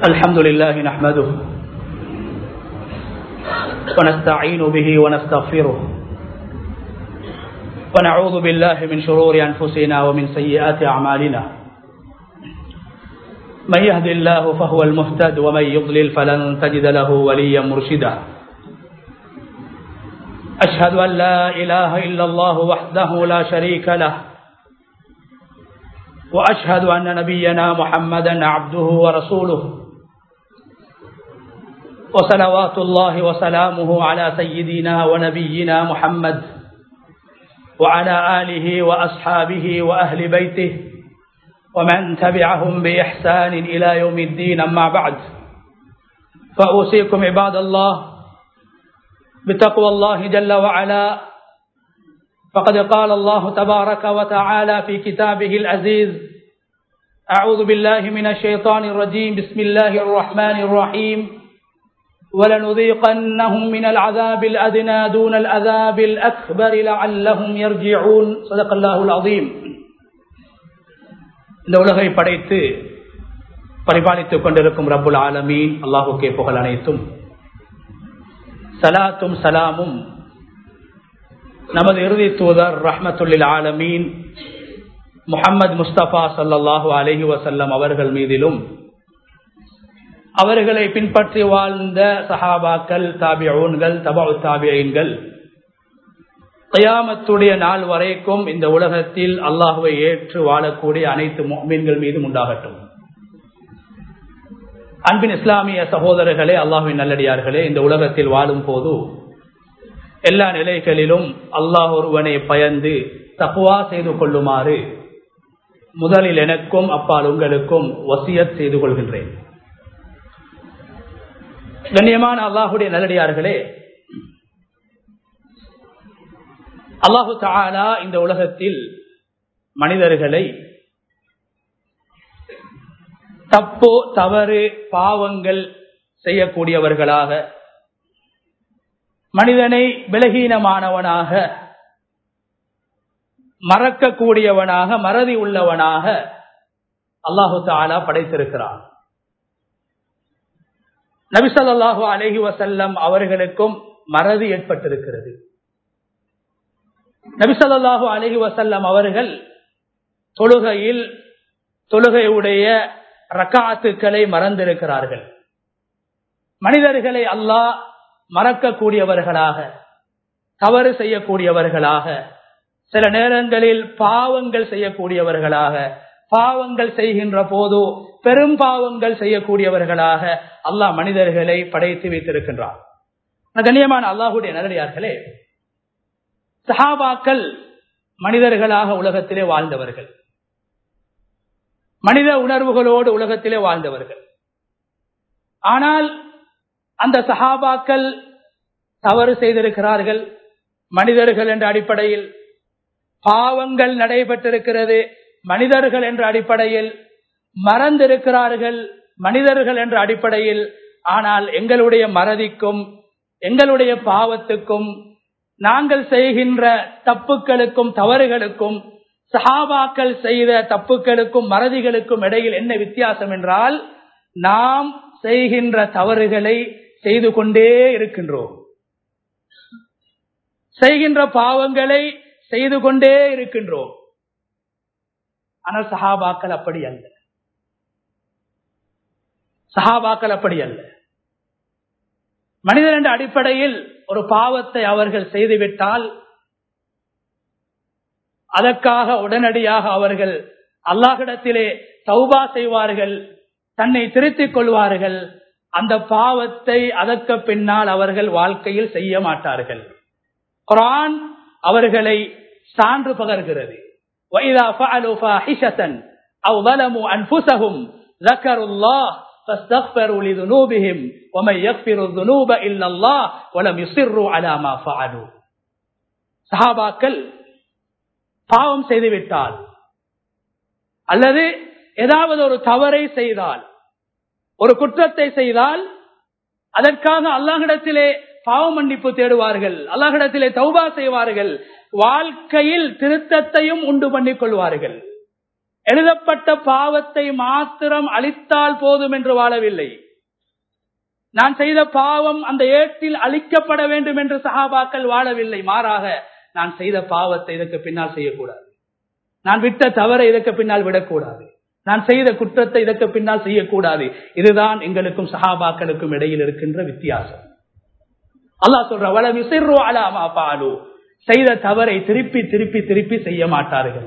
الحمد لله نحمده ونستعين به ونستغفره ونعوذ بالله من شرور أنفسنا ومن سيئات أعمالنا من يهد الله فهو المهتد ومن يضلل فلن تجد له وليا مرشدا أشهد أن لا إله إلا الله وحده لا شريك له وأشهد أن نبينا محمدا عبده ورسوله وصلوات الله وسلامه على سيدنا ونبينا محمد وعلى آله وأصحابه وأهل بيته ومن تبعهم بإحسان إلى يوم الدين أما بعد فأوصيكم عباد الله بتقوى الله جل وعلا فقد قال الله تبارك وتعالى في كتابه العزيز أعوذ بالله من الشيطان الرجيم بسم الله الرحمن الرحيم ولنذيقنهم من العذاب الأدنى دون العذاب الأكبر لعلهم يرجعون صدق الله العظيم இந்த உலகை படைத்து பரிபாலித்துக் கொண்டிருக்கும் ரப்புல் ஆலமீன் அல்லாஹுக்கே புகழ் அனைத்தும் சலாத்தும் சலாமும் நமது இறுதி தூதர் ரஹமத்துல்லில் ஆலமீன் முகமது முஸ்தபா சல்லாஹூ அலஹி வசல்லம் அவர்கள் மீதிலும் அவர்களை பின்பற்றி வாழ்ந்த சஹாபாக்கள் தாபியூன்கள் தபா தாபியன்கள் கயாமத்துடைய நாள் வரைக்கும் இந்த உலகத்தில் அல்லாஹுவை ஏற்று வாழக்கூடிய அனைத்து மீன்கள் மீதும் உண்டாகட்டும் அன்பின் இஸ்லாமிய சகோதரர்களே அல்லாஹுவின் நல்லடியார்களே இந்த உலகத்தில் வாழும் போது எல்லா நிலைகளிலும் அல்லாஹ் ஒருவனை பயந்து தப்புவா செய்து கொள்ளுமாறு முதலில் எனக்கும் அப்பால் உங்களுக்கும் வசியத் செய்து கொள்கின்றேன் கண்ணியமான அல்லாஹுடைய நல்லடியார்களே அல்லாஹு தாலா இந்த உலகத்தில் மனிதர்களை தப்போ தவறு பாவங்கள் செய்யக்கூடியவர்களாக மனிதனை விலகீனமானவனாக மறக்கக்கூடியவனாக மறதி உள்ளவனாக அல்லாஹு தாலா படைத்திருக்கிறான் நபிசல்லாஹு அலஹி வசல்லம் அவர்களுக்கும் மறதி ஏற்பட்டிருக்கிறது நபிசல்லாஹு அலஹி வசல்லம் அவர்கள் தொழுகையில் தொழுகையுடைய ரக்காத்துக்களை மறந்திருக்கிறார்கள் மனிதர்களை அல்லாஹ் மறக்கக்கூடியவர்களாக தவறு செய்யக்கூடியவர்களாக சில நேரங்களில் பாவங்கள் செய்யக்கூடியவர்களாக பாவங்கள் செய்கின்ற போது பெரும் பாவங்கள் செய்யக்கூடியவர்களாக அல்லாஹ் மனிதர்களை படைத்து வைத்திருக்கின்றார் கண்ணியமான அல்லாஹுடைய நல்லடியார்களே சஹாபாக்கள் மனிதர்களாக உலகத்திலே வாழ்ந்தவர்கள் மனித உணர்வுகளோடு உலகத்திலே வாழ்ந்தவர்கள் ஆனால் அந்த சஹாபாக்கள் தவறு செய்திருக்கிறார்கள் மனிதர்கள் என்ற அடிப்படையில் பாவங்கள் நடைபெற்றிருக்கிறது மனிதர்கள் என்ற அடிப்படையில் மறந்திருக்கிறார்கள் மனிதர்கள் என்ற அடிப்படையில் ஆனால் எங்களுடைய மறதிக்கும் எங்களுடைய பாவத்துக்கும் நாங்கள் செய்கின்ற தப்புக்களுக்கும் தவறுகளுக்கும் சஹாபாக்கள் செய்த தப்புக்களுக்கும் மறதிகளுக்கும் இடையில் என்ன வித்தியாசம் என்றால் நாம் செய்கின்ற தவறுகளை செய்து கொண்டே இருக்கின்றோம் செய்கின்ற பாவங்களை செய்து கொண்டே இருக்கின்றோம் ஆனால் சஹாபாக்கள் அப்படி அல்ல சஹாபாக்கள் அப்படி அல்ல மனிதன் என்ற அடிப்படையில் ஒரு பாவத்தை அவர்கள் செய்துவிட்டால் அதற்காக உடனடியாக அவர்கள் அல்லாஹிடத்திலே சௌபா செய்வார்கள் தன்னை திருத்திக் கொள்வார்கள் அந்த பாவத்தை அதற்கு பின்னால் அவர்கள் வாழ்க்கையில் செய்ய மாட்டார்கள் குரான் அவர்களை சான்று பகர்கிறது وَإِذَا فَعَلُوا فَاحِشَةً أَوْ ظَلَمُوا أَنفُسَهُمْ ذَكَرُوا اللَّهَ فَاسْتَغْفَرُوا لِذُنُوبِهِمْ وَمَن يَغْفِرُ الذُّنُوبَ إِلَّا اللَّهُ وَلَمْ يُصِرُّوا عَلَى مَا فَعَلُوا சஹாபாக்கள் பாவம் செய்துவிட்டால் அல்லது ஏதாவது ஒரு தவறை செய்தால் ஒரு குற்றத்தை செய்தால் அதற்காக அல்லாஹிடத்திலே பாவ மன்னிப்பு தேடுவார்கள் அல்லாஹிடத்திலே தௌபா செய்வார்கள் வாழ்க்கையில் திருத்தத்தையும் உண்டு பண்ணிக் கொள்வார்கள் எழுதப்பட்ட பாவத்தை மாத்திரம் அழித்தால் போதும் என்று வாழவில்லை நான் செய்த பாவம் அந்த ஏட்டில் அழிக்கப்பட வேண்டும் என்று சகாபாக்கள் வாழவில்லை மாறாக நான் செய்த பாவத்தை இதற்கு பின்னால் செய்யக்கூடாது நான் விட்ட தவறை இதற்கு பின்னால் விடக்கூடாது நான் செய்த குற்றத்தை இதற்கு பின்னால் செய்யக்கூடாது இதுதான் எங்களுக்கும் சகாபாக்களுக்கும் இடையில் இருக்கின்ற வித்தியாசம் அல்லாஹ் சொல்ற வள விசிறு அலாமா பாலு செய்த தவறை திருப்பி திருப்பி திருப்பி செய்ய மாட்டார்கள்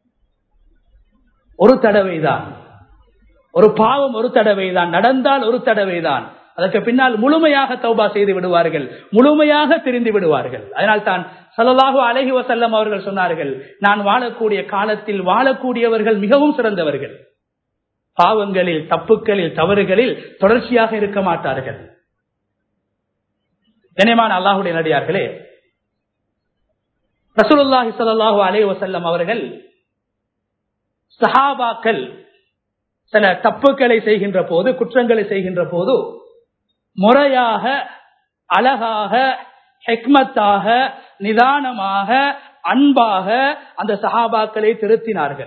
ஒரு தடவை தான் ஒரு பாவம் ஒரு தடவை தான் நடந்தால் ஒரு தடவை தான் அதற்கு பின்னால் முழுமையாக தௌபா செய்து விடுவார்கள் முழுமையாக திரிந்து விடுவார்கள் அதனால் தான் சல்லல்லாஹு அலஹி வசல்லம் அவர்கள் சொன்னார்கள் நான் வாழக்கூடிய காலத்தில் வாழக்கூடியவர்கள் மிகவும் சிறந்தவர்கள் பாவங்களில் தப்புக்களில் தவறுகளில் தொடர்ச்சியாக இருக்க மாட்டார்கள் கனியமான அல்லாஹுடைய நடிகார்களே ரசூலுல்லாஹி ஸல்லல்லாஹு அலைஹி வஸல்லம் அவர்கள் சஹாபாக்கள் சில தப்புக்களை செய்கின்ற போது குற்றங்களை செய்கின்ற போது முறையாக அழகாக ஹெக்மத்தாக நிதானமாக அன்பாக அந்த சஹாபாக்களை திருத்தினார்கள்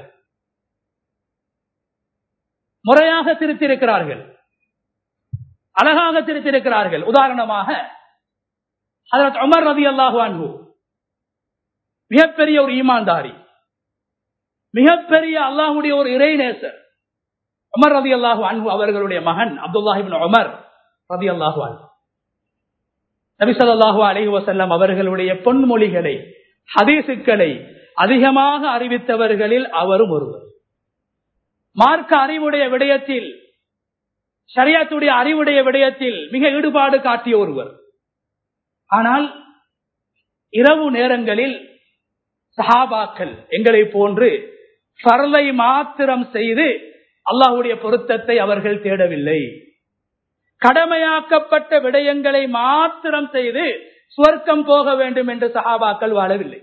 முறையாக திருத்திருக்கிறார்கள் அழகாக திருத்திருக்கிறார்கள் உதாரணமாக ஹதரத் உமர் ரதி அல்லாஹு அன்பு மிகப்பெரிய ஒரு ஈமான்தாரி மிகப்பெரிய அல்லாஹுடைய ஒரு இறைநேசர் உமர் ரதி அல்லாஹு அன்பு அவர்களுடைய மகன் அப்துல்லாஹிபின் உமர் ரதி அல்லாஹு அன்பு நபிசல்லாஹு அலஹி வசல்லம் அவர்களுடைய பொன்மொழிகளை ஹதீசுக்களை அதிகமாக அறிவித்தவர்களில் அவரும் ஒருவர் மார்க்க அறிவுடைய விடயத்தில் ஷரியாத்துடைய அறிவுடைய விடயத்தில் மிக ஈடுபாடு காட்டிய ஒருவர் ஆனால் இரவு நேரங்களில் சஹாபாக்கள் எங்களை போன்று பரலை மாத்திரம் செய்து அல்லாஹுடைய பொருத்தத்தை அவர்கள் தேடவில்லை கடமையாக்கப்பட்ட விடயங்களை மாத்திரம் செய்து சுவர்க்கம் போக வேண்டும் என்று சஹாபாக்கள் வாழவில்லை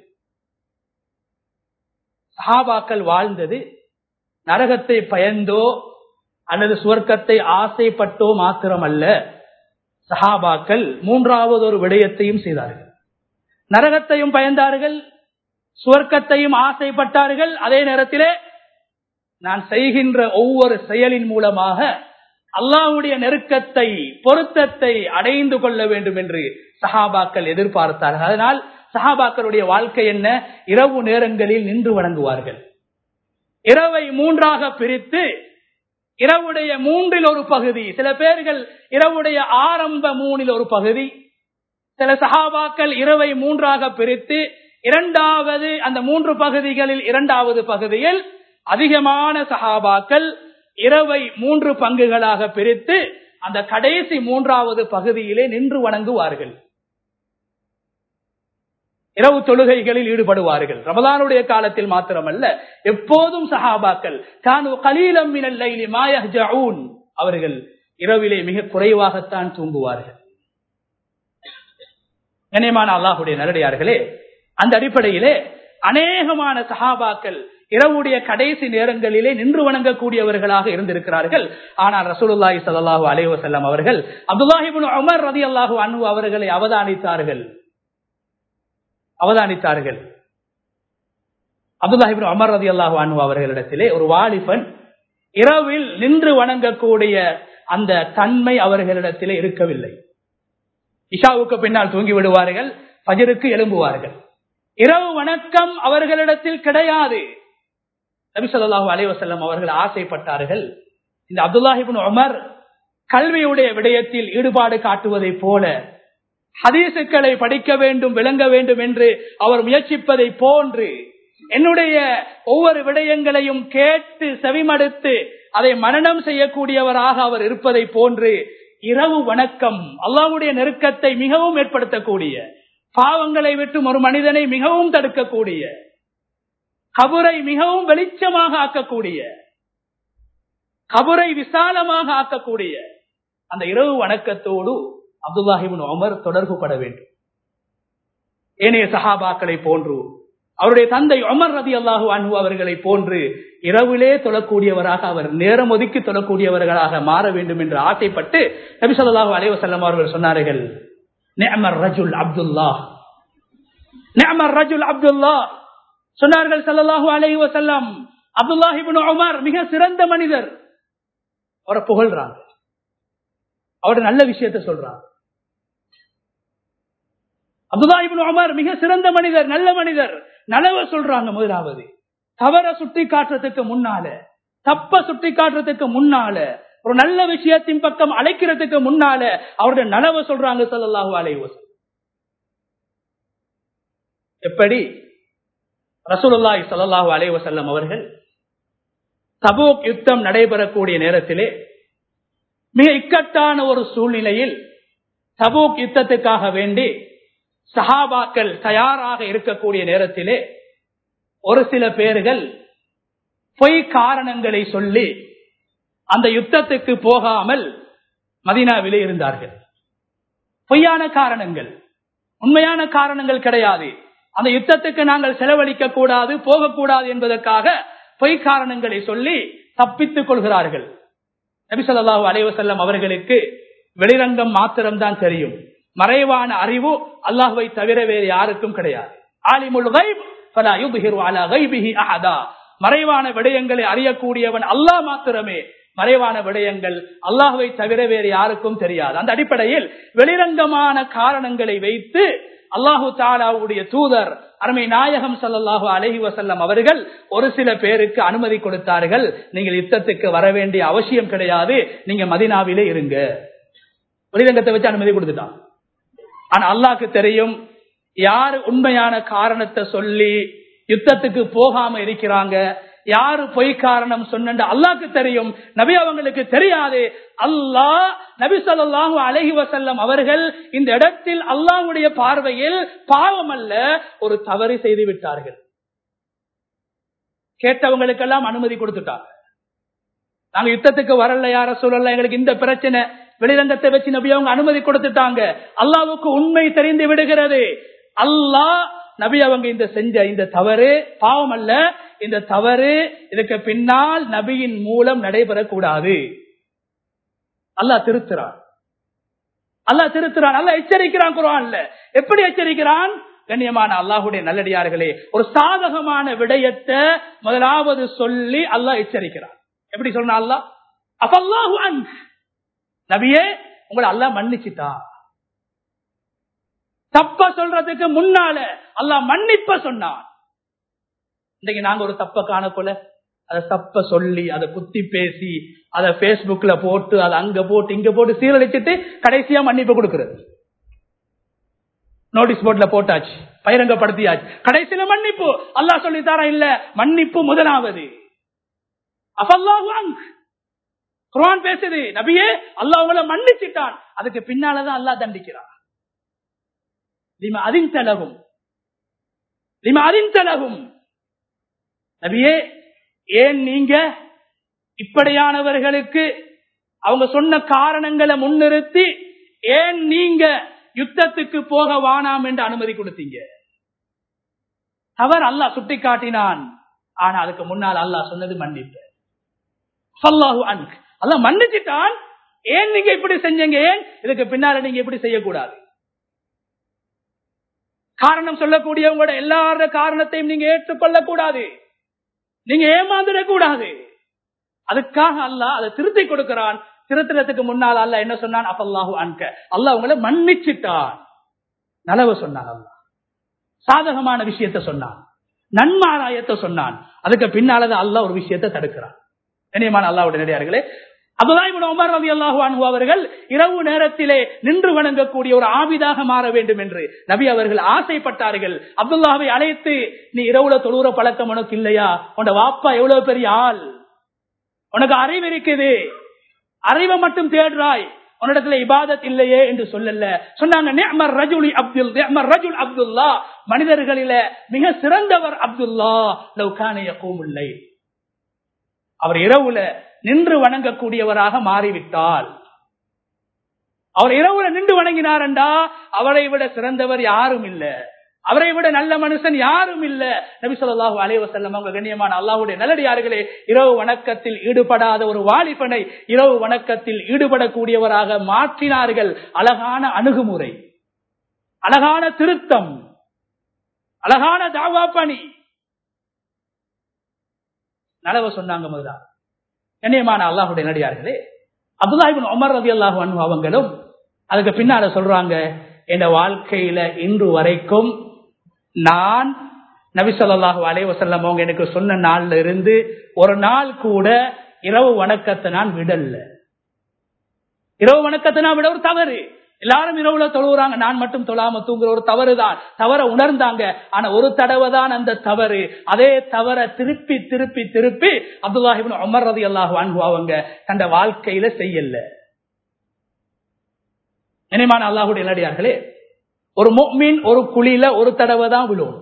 சஹாபாக்கள் வாழ்ந்தது நரகத்தை பயந்தோ அல்லது சுவர்க்கத்தை ஆசைப்பட்டோ மாத்திரமல்ல சஹாபாக்கள் மூன்றாவது ஒரு விடயத்தையும் செய்தார்கள் நரகத்தையும் பயந்தார்கள் சுவர்க்கத்தையும் ஆசைப்பட்டார்கள் அதே நேரத்திலே நான் செய்கின்ற ஒவ்வொரு செயலின் மூலமாக அல்லாவுடைய நெருக்கத்தை பொருத்தத்தை அடைந்து கொள்ள வேண்டும் என்று சஹாபாக்கள் எதிர்பார்த்தார்கள் அதனால் சஹாபாக்களுடைய வாழ்க்கை என்ன இரவு நேரங்களில் நின்று வணங்குவார்கள் இரவை மூன்றாக பிரித்து இரவுடைய மூன்றில் ஒரு பகுதி சில பேர்கள் இரவுடைய ஆரம்ப மூணில் ஒரு பகுதி சில சகாபாக்கள் இரவை மூன்றாக பிரித்து இரண்டாவது அந்த மூன்று பகுதிகளில் இரண்டாவது பகுதியில் அதிகமான சகாபாக்கள் இரவை மூன்று பங்குகளாக பிரித்து அந்த கடைசி மூன்றாவது பகுதியிலே நின்று வணங்குவார்கள் இரவு தொழுகைகளில் ஈடுபடுவார்கள் ரமதானுடைய காலத்தில் மாத்திரமல்ல எப்போதும் சஹாபாக்கள் தானு கலீலம் மினல்லைலி மாயஹ்ஜஊன் அவர்கள் இரவிலே மிக குறைவாகத்தான் தூங்குவார்கள் கண்ணியமான அல்லாஹுடைய நல்லடியார்களே அந்த அடிப்படையிலே அநேகமான சஹாபாக்கள் இரவுடைய கடைசி நேரங்களிலே நின்று வணங்கக்கூடியவர்களாக இருந்திருக்கிறார்கள் ஆனால் ரசூலுல்லாஹி ஸல்லல்லாஹு அலைஹி வஸல்லம் அவர்கள் அப்துல்லாஹிபின் உமர் ரலியல்லாஹு அன்ஹு அவர்களை அவதானித்தார்கள் அவதானித்தார்கள் அப்துல்லாஹிபின் அமர் ரதி அல்லாஹு அனு அவர்களிடத்திலே ஒரு வாலிபன் இரவில் நின்று வணங்கக்கூடிய அந்த தன்மை அவர்களிடத்திலே இருக்கவில்லை இஷாவுக்கு பின்னால் தூங்கி விடுவார்கள் பஜருக்கு எழும்புவார்கள் இரவு வணக்கம் அவர்களிடத்தில் கிடையாது நபி சொல்லாஹு அலைவசல்லம் அவர்கள் ஆசைப்பட்டார்கள் இந்த அப்துல்லாஹிபின் உமர் கல்வியுடைய விடயத்தில் ஈடுபாடு காட்டுவதை போல ஹதீசுக்களை படிக்க வேண்டும் விளங்க வேண்டும் என்று அவர் முயற்சிப்பதை போன்று என்னுடைய ஒவ்வொரு விடயங்களையும் கேட்டு செவிமடுத்து அதை மனநம் செய்யக்கூடியவராக அவர் இருப்பதை போன்று இரவு வணக்கம் அல்லாவுடைய நெருக்கத்தை மிகவும் ஏற்படுத்தக்கூடிய பாவங்களை விட்டும் ஒரு மனிதனை மிகவும் தடுக்கக்கூடிய கபுரை மிகவும் வெளிச்சமாக ஆக்கக்கூடிய கபுரை விசாலமாக ஆக்கக்கூடிய அந்த இரவு வணக்கத்தோடு அப்துல்லாஹிபின் உமர் தொடர்பு பட வேண்டும் ஏனைய சஹாபாக்களை போன்று அவருடைய தந்தை உமர் ரதி அல்லாஹு அன்பு அவர்களை போன்று இரவிலே தொழக்கூடியவராக அவர் நேரம் ஒதுக்கி தொழக்கூடியவர்களாக மாற வேண்டும் என்று ஆசைப்பட்டு நபி சொல்லாஹு அலைவசல்லம் அவர்கள் சொன்னார்கள் நேமர் ரஜுல் அப்துல்லா நேமர் ரஜுல் அப்துல்லா சொன்னார்கள் சல்லாஹூ அலைஹி வசல்லம் அப்துல்லாஹிபின் உமர் மிக சிறந்த மனிதர் அவரை புகழ்றாங்க அவருடைய நல்ல விஷயத்த சொல்றாங்க அப்துல்லாஹிபின் உமர் மிக சிறந்த மனிதர் நல்ல மனிதர் நலவ சொல்றாங்க முதலாவது தவற சுட்டி காட்டுறதுக்கு முன்னால தப்ப சுட்டி காட்டுறதுக்கு முன்னால ஒரு நல்ல விஷயத்தின் பக்கம் அழைக்கிறதுக்கு முன்னால அவருடைய நலவ சொல்றாங்க சல்லாஹூ அலைவசம் எப்படி ரசூலுல்லாஹி சல்லாஹூ அலைவசல்லம் அவர்கள் தபோக் யுத்தம் நடைபெறக்கூடிய நேரத்திலே மிக இக்கட்டான ஒரு சூழ்நிலையில் தபோக் யுத்தத்துக்காக வேண்டி சஹாபாக்கள் தயாராக இருக்கக்கூடிய நேரத்திலே ஒரு சில பேர்கள் பொய் காரணங்களை சொல்லி அந்த யுத்தத்துக்கு போகாமல் மதினாவிலே இருந்தார்கள் பொய்யான காரணங்கள் உண்மையான காரணங்கள் கிடையாது அந்த யுத்தத்துக்கு நாங்கள் செலவழிக்க கூடாது போகக்கூடாது என்பதற்காக பொய் காரணங்களை சொல்லி தப்பித்துக் கொள்கிறார்கள் நபிசல்லாஹூ அலைவசல்லம் அவர்களுக்கு வெளிரங்கம் மாத்திரம்தான் தெரியும் மறைவான அறிவு அல்லாஹுவை தவிர வேறு யாருக்கும் கிடையாது ஆலிமுல் கைப் மறைவான விடயங்களை அறியக்கூடியவன் அல்லாஹ் மாத்திரமே மறைவான விடயங்கள் அல்லாஹுவை தவிர வேறு யாருக்கும் தெரியாது அந்த அடிப்படையில் வெளிரங்கமான காரணங்களை வைத்து அல்லாஹு தாலாவுடைய தூதர் அருமை நாயகம் சல்லாஹூ அலஹி வசல்லம் அவர்கள் ஒரு சில பேருக்கு அனுமதி கொடுத்தார்கள் நீங்கள் யுத்தத்துக்கு வர வேண்டிய அவசியம் கிடையாது நீங்க மதினாவிலே இருங்க வெளிரங்கத்தை வச்சு அனுமதி கொடுத்துட்டான் ஆனா அல்லாஹ்க்கு தெரியும் யாரு உண்மையான காரணத்தை சொல்லி யுத்தத்துக்கு போகாம இருக்கிறாங்க யாரு பொய் காரணம் சொன்ன அல்லாக்கு தெரியும் நபி அவங்களுக்கு தெரியாது அல்லாஹ் நபி சொல்லாஹு அலஹி வசல்லம் அவர்கள் இந்த இடத்தில் அல்லாஹுடைய பார்வையில் பாவம் அல்ல ஒரு தவறு செய்து விட்டார்கள் கேட்டவங்களுக்கெல்லாம் அனுமதி கொடுத்துட்டாங்க நாங்க யுத்தத்துக்கு வரல யார சொல்லல எங்களுக்கு இந்த பிரச்சனை வெளிரங்கத்தை வச்சு நபி அவங்க அனுமதி கொடுத்துட்டாங்க அல்லாவுக்கு உண்மை தெரிந்து விடுகிறது அல்லாஹ் நபி அவங்க இந்த செஞ்ச இந்த தவறு பாவம் அல்ல இந்த தவறு இதுக்கு பின்னால் நபியின் மூலம் நடைபெறக்கூடாது அல்லாஹ் திருத்துறான் அல்லாஹ் திருத்துறான் அல்ல எச்சரிக்கிறான் குரான்ல எப்படி எச்சரிக்கிறான் கண்ணியமான அல்லாஹுடைய நல்லடியார்களே ஒரு சாதகமான விடயத்தை முதலாவது சொல்லி அல்லாஹ் எச்சரிக்கிறான் எப்படி சொன்னா அல்லா அப்பல்லாஹு அன் நபியே உங்களை அல்லாஹ் மன்னிச்சுட்டா தப்ப சொல்றதுக்கு முன்னால அல்லாஹ் மன்னிப்ப சொன்னான் இன்னைக்கு நாங்க ஒரு தப்ப காணக்கொள்ள அதை தப்ப சொல்லி அதை குத்தி பேசி அதை பேஸ்புக்ல போட்டு அதை அங்க போட்டு இங்க போட்டு சீரழிச்சிட்டு கடைசியா மன்னிப்பு கொடுக்கிறது நோட்டீஸ் போர்ட்ல போட்டாச்சு பகிரங்கப்படுத்தியாச்சு கடைசியில மன்னிப்பு அல்லாஹ் சொல்லி தர இல்ல மன்னிப்பு முதலாவது குரான் பேசுது நபியே அல்லாஹ் உங்களை மன்னிச்சிட்டான் அதுக்கு பின்னாலதான் அல்லாஹ் தண்டிக்கிறான் லிம அதிந்தலகும் லிம அதிந்தலகும் நபியே ஏன் நீங்க இப்படியானவர்களுக்கு அவங்க சொன்ன காரணங்களை முன்னிறுத்தி ஏன் நீங்க யுத்தத்துக்கு போக வானாம் என்று அனுமதி கொடுத்தீங்க அவர் அல்லாஹ் சுட்டி காட்டினான் ஆனா அதுக்கு முன்னால் அல்லாஹ் சொன்னது மன்னிப்பு சல்லாஹு அன்க் அல்ல மன்னிச்சிட்டான் ஏன் நீங்க இப்படி செஞ்சீங்க ஏன் இதுக்கு பின்னால நீங்க இப்படி செய்யக்கூடாது காரணம் சொல்லக்கூடியவங்களோட எல்லார காரணத்தையும் நீங்க ஏற்றுக்கொள்ள கூடாது நீங்க ஏமாந்துடக்கூடாது அதுக்காக அல்ல அதை திருத்தி கொடுக்கிறான் திருத்தலத்துக்கு முன்னால் அல்ல என்ன சொன்னான் அப்பல்லாஹு அன்க அல்ல உங்களை மன்னிச்சிட்டான் நலவு சொன்னான் அல்ல சாதகமான விஷயத்த சொன்னான் நன்மாராயத்தை சொன்னான் அதுக்கு பின்னாலதான் அல்ல ஒரு விஷயத்தை தடுக்கிறான் கண்ணியமான அல்லாவுடைய நடிகார்களே அபுதாய் உமர் ரவி அல்லாஹு அவர்கள் இரவு நேரத்திலே நின்று வணங்கக்கூடிய ஒரு ஆவிதாக மாற வேண்டும் என்று நபி அவர்கள் ஆசைப்பட்டார்கள் அப்துல்லாவை அழைத்து நீ இரவுல தொழுற பழக்கம் உனக்கு இல்லையா உன் வாப்பா எவ்வளவு பெரிய ஆள் உனக்கு அறிவு இருக்குது அறிவை மட்டும் தேடுறாய் உன்னிடத்துல இபாதத் இல்லையே என்று சொல்லல சொன்னாங்க ரஜுலி அப்துல் ரஜுல் அப்துல்லா மனிதர்களில மிக சிறந்தவர் அப்துல்லா லவ்கானைய கூமுல்லை அவர் இரவுல நின்று வணங்கக்கூடியவராக மாறிவிட்டால் அவர் இரவுல நின்று வணங்கினாரண்டா அவரை விட சிறந்தவர் யாரும் இல்ல அவரை விட நல்ல மனுஷன் யாரும் இல்ல நபி சொல்லாஹு அலைவசல்லம் அவங்க கண்ணியமான அல்லாஹுடைய நல்லடியார்களே இரவு வணக்கத்தில் ஈடுபடாத ஒரு வாலிபனை இரவு வணக்கத்தில் ஈடுபடக்கூடியவராக மாற்றினார்கள் அழகான அணுகுமுறை அழகான திருத்தம் அழகான தாவா பணி நலவ சொன்னாங்க முதலா கண்ணியமான அல்லாஹுடைய நடிகார்களே அப்துல்லாஹிபின் உமர் ரதி அல்லாஹு அன்பு அவங்களும் அதுக்கு பின்னால சொல்றாங்க என் வாழ்க்கையில இன்று வரைக்கும் நான் நபிசல்லாஹு அலைவசல்லம் அவங்க எனக்கு சொன்ன நாள்ல இருந்து ஒரு நாள் கூட இரவு வணக்கத்தை நான் விடல இரவு வணக்கத்தை நான் விட ஒரு தவறு எல்லாரும் இரவுல தொழுகிறாங்க நான் மட்டும் தொழாம தூங்குற ஒரு தவறு தான் தவற உணர்ந்தாங்க ஆனா ஒரு தடவை தான் அந்த தவறு அதே தவற திருப்பி திருப்பி திருப்பி அப்துல்லாஹிபின் உமர் ரதி அல்லாஹு அன்பு அவங்க தந்த வாழ்க்கையில செய்யல நினைமான அல்லாஹுடைய நடிகார்களே ஒரு மீன் ஒரு குழியில ஒரு தடவை தான் விழும்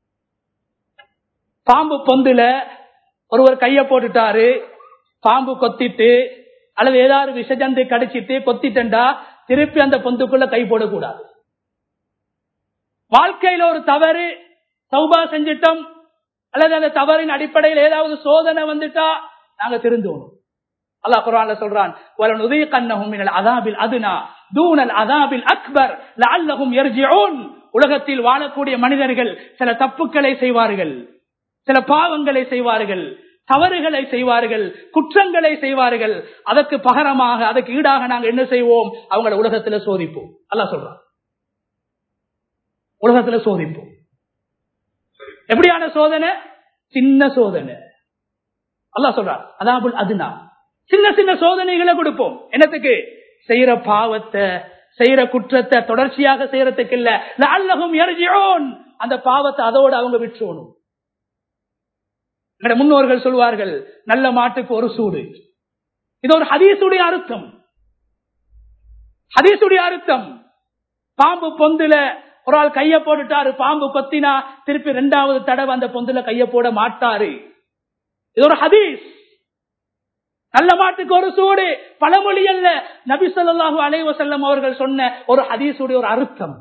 பாம்பு பொந்துல ஒருவர் கைய போட்டுட்டாரு பாம்பு கொத்திட்டு அல்லது ஏதாவது விஷஜந்தை கடிச்சிட்டு கொத்திட்டா திருப்பி அந்த பொந்துக்குள்ள கை போடக்கூடாது வாழ்க்கையில ஒரு தவறு சௌபா செஞ்சிட்டோம் அல்லது அந்த தவறின் அடிப்படையில் ஏதாவது சோதனை வந்துட்டா நாங்க திருந்தோணும் அல்லாஹ் குரான்ல சொல்றான் வலன் உதயகன்னஹும் மினல் அதாபில் அதுனா தூனல் அதாபில் அக்பர் லஅல்லஹும் யர்ஜிஊன் உலகத்தில் வாழக்கூடிய மனிதர்கள் சில தப்புக்களை செய்வார்கள் சில பாவங்களை செய்வார்கள் தவறுகளை செய்வார்கள் குற்றங்களை செய்வார்கள் அதற்கு பகரமாக அதற்கு ஈடாக நாங்கள் என்ன செய்வோம் அவங்கள உலகத்துல சோதிப்போம் அல்ல சொல்றான் உலகத்துல சோதிப்போம் எப்படியான சோதனை சின்ன சோதனை அல்லா சொல்றான் அதாவது அதுனா சின்ன சின்ன சோதனைகளை கொடுப்போம் என்னத்துக்கு செய்யற பாவத்தை செய்யற குற்றத்தை தொடர்ச்சியாக செய்யறதுக்கு இல்ல அல்லகும் எரிஜியோன் அந்த பாவத்தை அதோடு அவங்க விட்டுறணும் முன்னோர்கள் சொல்வார்கள் நல்ல மாட்டுக்கு ஒரு சூடு இது ஒரு ஹதீசுடைய அர்த்தம் ஹதீசுடைய அர்த்தம் பாம்பு பொந்துல ஒரு ஆள் கைய போட்டுட்டாரு பாம்பு கொத்தினா திருப்பி ரெண்டாவது தடவை அந்த பொந்துல கைய போட மாட்டாரு இது ஒரு ஹதீஸ் நல்ல மாட்டுக்கு ஒரு சூடு பழமொழி அல்ல நபி சொல்லாஹு அலைவசல்லம் அவர்கள் சொன்ன ஒரு ஹதீசுடைய ஒரு அர்த்தம்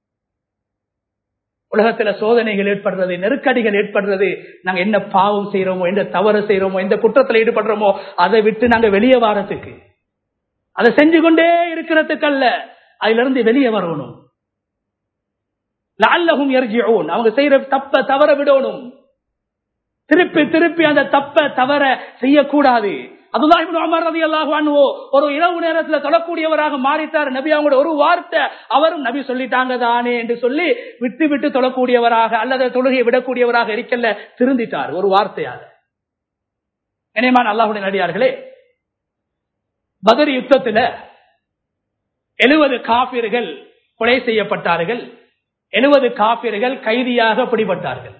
உலகத்துல சோதனைகள் ஏற்படுறது நெருக்கடிகள் ஏற்படுறது நாங்க என்ன பாவம் செய்யறோமோ எந்த தவறு செய்யறோமோ எந்த குற்றத்துல ஈடுபடுறோமோ அதை விட்டு நாங்க வெளியே வாரத்துக்கு அதை செஞ்சு கொண்டே இருக்கிறதுக்கு அல்ல அதுல இருந்து வெளியே வரணும் லால்லகும் எரிஜியோன் அவங்க செய்யற தப்ப தவற விடணும் திருப்பி திருப்பி அந்த தப்ப தவற செய்யக்கூடாது அதுதான் ஒரு இரவு நேரத்துல தொழக்கூடியவராக மாறிட்டார் நபி அவங்களோட ஒரு வார்த்தை அவரும் நபி சொல்லிட்டாங்க தானே என்று சொல்லி விட்டு விட்டு தொழக்கூடியவராக அல்லது தொழுகையை விடக்கூடியவராக இருக்கல திருந்திட்டார் ஒரு வார்த்தையாக இணையமான அல்லாஹுடைய நடிகார்களே பதர் யுத்தத்துல எழுபது காப்பீர்கள் கொலை செய்யப்பட்டார்கள் எழுபது காப்பீர்கள் கைதியாக பிடிபட்டார்கள்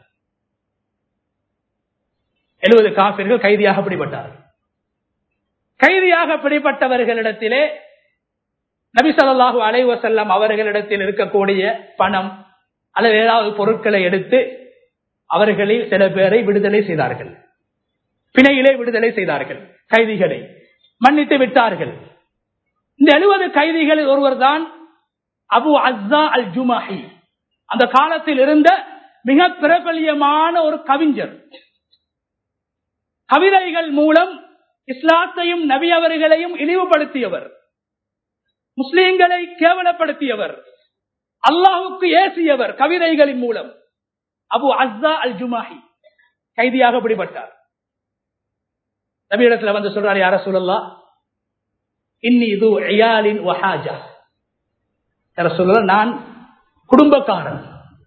எழுபது காப்பீர்கள் கைதியாக பிடிபட்டார்கள் கைதியாக பிடிப்பட்டவர்களிடத்திலே நபிசல்லாஹு அலைவசல்லம் அவர்களிடத்தில் இருக்கக்கூடிய பணம் அல்லது ஏதாவது பொருட்களை எடுத்து அவர்களில் சில பேரை விடுதலை செய்தார்கள் பிணையிலே விடுதலை செய்தார்கள் கைதிகளை மன்னித்து விட்டார்கள் இந்த எழுபது கைதிகளில் ஒருவர் தான் அபு அஸ்ஸா அல் ஜுமாஹி அந்த காலத்தில் இருந்த மிக பிரபலியமான ஒரு கவிஞர் கவிதைகள் மூலம் இஸ்லாத்தையும் நபி அவர்களையும் இழிவுபடுத்தியவர் முஸ்லீம்களை கேவலப்படுத்தியவர் அல்லாஹுக்கு ஏசியவர் கவிதைகளின் மூலம் அபு அஸ்ஸா அல் ஜுமாஹி கைதியாக பிடிபட்டார் நபியிடத்துல வந்து சொல்றாரு யார சொல்லலா இன்னி இது ஐயாலின் வஹாஜா யார சொல்லல நான் குடும்பக்காரன்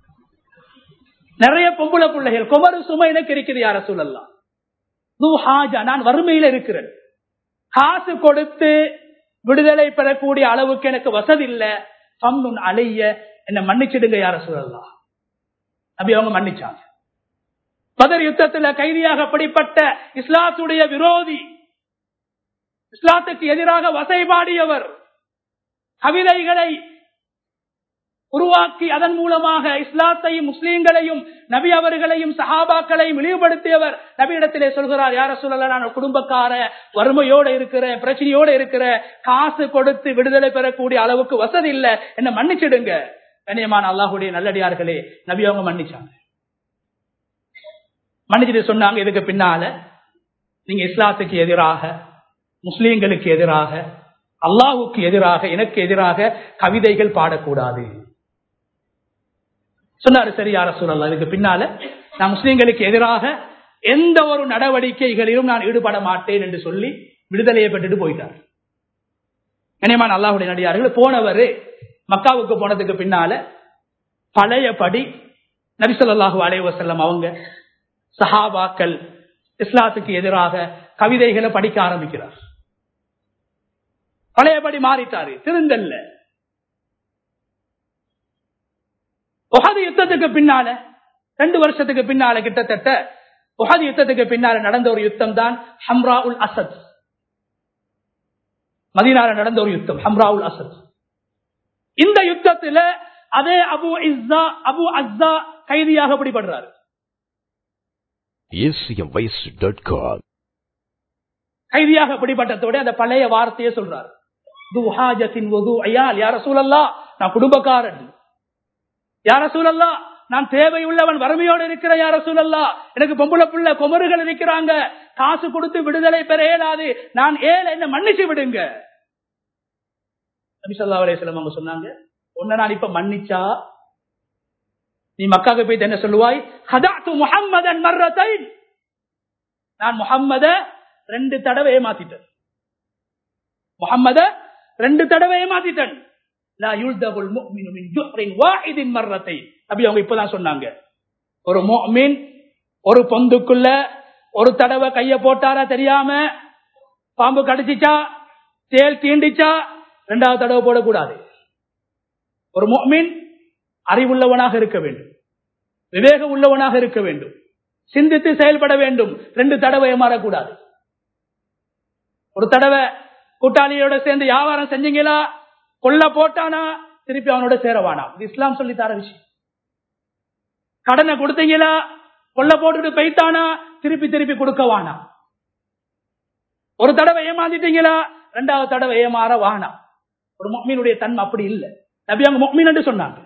நிறைய பொம்பளை பிள்ளைகள் குமரு சுமை எனக்கு இருக்குது யார சொல்லலாம் நான் வறுமையில இருக்கிறேன் காசு கொடுத்து விடுதலை பெறக்கூடிய அளவுக்கு எனக்கு வசதி இல்ல பம்னுன் அலைய என்ன மன்னிச்சிடுங்க யார சொல்லலாம் நபி அவங்க மன்னிச்சாங்க பதர் யுத்தத்துல கைதியாக படிப்பட்ட இஸ்லாத்துடைய விரோதி இஸ்லாத்துக்கு எதிராக வசைபாடியவர் கவிதைகளை உருவாக்கி அதன் மூலமாக இஸ்லாத்தையும் முஸ்லீம்களையும் நபி அவர்களையும் சஹாபாக்களையும் இழிவுபடுத்தியவர் நபியிடத்திலே சொல்கிறார் யார சொல்லல நான் குடும்பக்கார வறுமையோட இருக்கிற பிரச்சனையோட இருக்கிற காசு கொடுத்து விடுதலை பெறக்கூடிய அளவுக்கு வசதி இல்ல என்ன மன்னிச்சிடுங்க கண்ணியமான அல்லாஹுடைய நல்லடியார்களே நபி அவங்க மன்னிச்சாங்க மன்னிச்சுட்டு சொன்னாங்க இதுக்கு பின்னால நீங்க இஸ்லாத்துக்கு எதிராக முஸ்லீம்களுக்கு எதிராக அல்லாஹுக்கு எதிராக எனக்கு எதிராக கவிதைகள் பாடக்கூடாது சொன்னாரு சரி யார சொல்லலாம் இதுக்கு பின்னால நான் முஸ்லீம்களுக்கு எதிராக எந்த ஒரு நடவடிக்கைகளிலும் நான் ஈடுபட மாட்டேன் என்று சொல்லி விடுதலையை பெற்றுட்டு போயிட்டார் கனியமான அல்லாஹுடைய நடிகார்கள் போனவர் மக்காவுக்கு போனதுக்கு பின்னால பழையபடி நபிசல்லாஹு அலைவசல்லம் அவங்க சஹாபாக்கள் இஸ்லாத்துக்கு எதிராக கவிதைகளை படிக்க ஆரம்பிக்கிறார் பழையபடி மாறிட்டாரு திருந்தல்ல உகது யுத்தத்துக்கு பின்னால ரெண்டு வருஷத்துக்கு பின்னால கிட்டத்தட்ட உகது யுத்தத்துக்கு பின்னால நடந்த ஒரு யுத்தம் தான் ஹம்ரா உல் அசத் மதினால நடந்த ஒரு யுத்தம் ஹம்ரா உல் அசத் இந்த யுத்தத்துல அதே அபு இஸ்ஸா அபு அஸ்ஸா கைதியாக பிடிபடுறாரு acmvoice.com. கைதியாக பிடிபட்டதோட அந்த பழைய வார்த்தையை சொல்றாரு துஹாஜத்தின் ஒது ஐயால் யார சூழல்லா நான் குடும்பக்காரன் யார சூழல்லா நான் தேவையுள்ளவன் வறுமையோடு இருக்கிற யார சூழல்லா எனக்கு பொம்பளை புள்ள குமருகள் இருக்கிறாங்க காசு கொடுத்து விடுதலை பெற இயலாது நான் ஏழை என்ன மன்னிச்சு விடுங்க நபிசல்லா அலையம் அவங்க சொன்னாங்க உன்னை நான் இப்ப மன்னிச்சா நீ மக்காவுக்கு போயிட்டு என்ன சொல்லுவாய் ஹதாத்து முஹம்மதன் மர்ரத்தை நான் முஹம்மத ரெண்டு தடவை ஏமாத்திட்டேன் முகம்மத ரெண்டு தடவை ஏமாத்திட்டேன் லா யுல்தகுல் முஃமினு மின் ஜுஹ்ரின் வாஹிதின் மர்ரத்தை அப்படி அவங்க இப்பதான் சொன்னாங்க ஒரு முஃமின் ஒரு பொந்துக்குள்ள ஒரு தடவை கைய போட்டாரா தெரியாம பாம்பு கடிச்சிச்சா தேல் தீண்டிச்சா ரெண்டாவது தடவை போடக்கூடாது ஒரு முஃமின் அறிவுள்ளவனாக இருக்க வேண்டும் விவேகம் உள்ளவனாக இருக்க வேண்டும் சிந்தித்து செயல்பட வேண்டும் ரெண்டு தடவை ஏமாறக்கூடாது ஒரு தடவை கூட்டாளியோட சேர்ந்து வியாபாரம் செஞ்சீங்களா கொள்ள போட்டானா திருப்பி அவனோட சேரவானா இது இஸ்லாம் சொல்லி தர விஷயம் கடனை கொடுத்தீங்களா கொள்ள போட்டுட்டு போயிட்டானா திருப்பி திருப்பி கொடுக்கவானா ஒரு தடவை ஏமாந்துட்டீங்களா ரெண்டாவது தடவை ஏமாற வானா ஒரு மொம்மீனுடைய தன்மை அப்படி இல்லை நபி அவங்க மொம்மீன் என்று சொன்னாங்க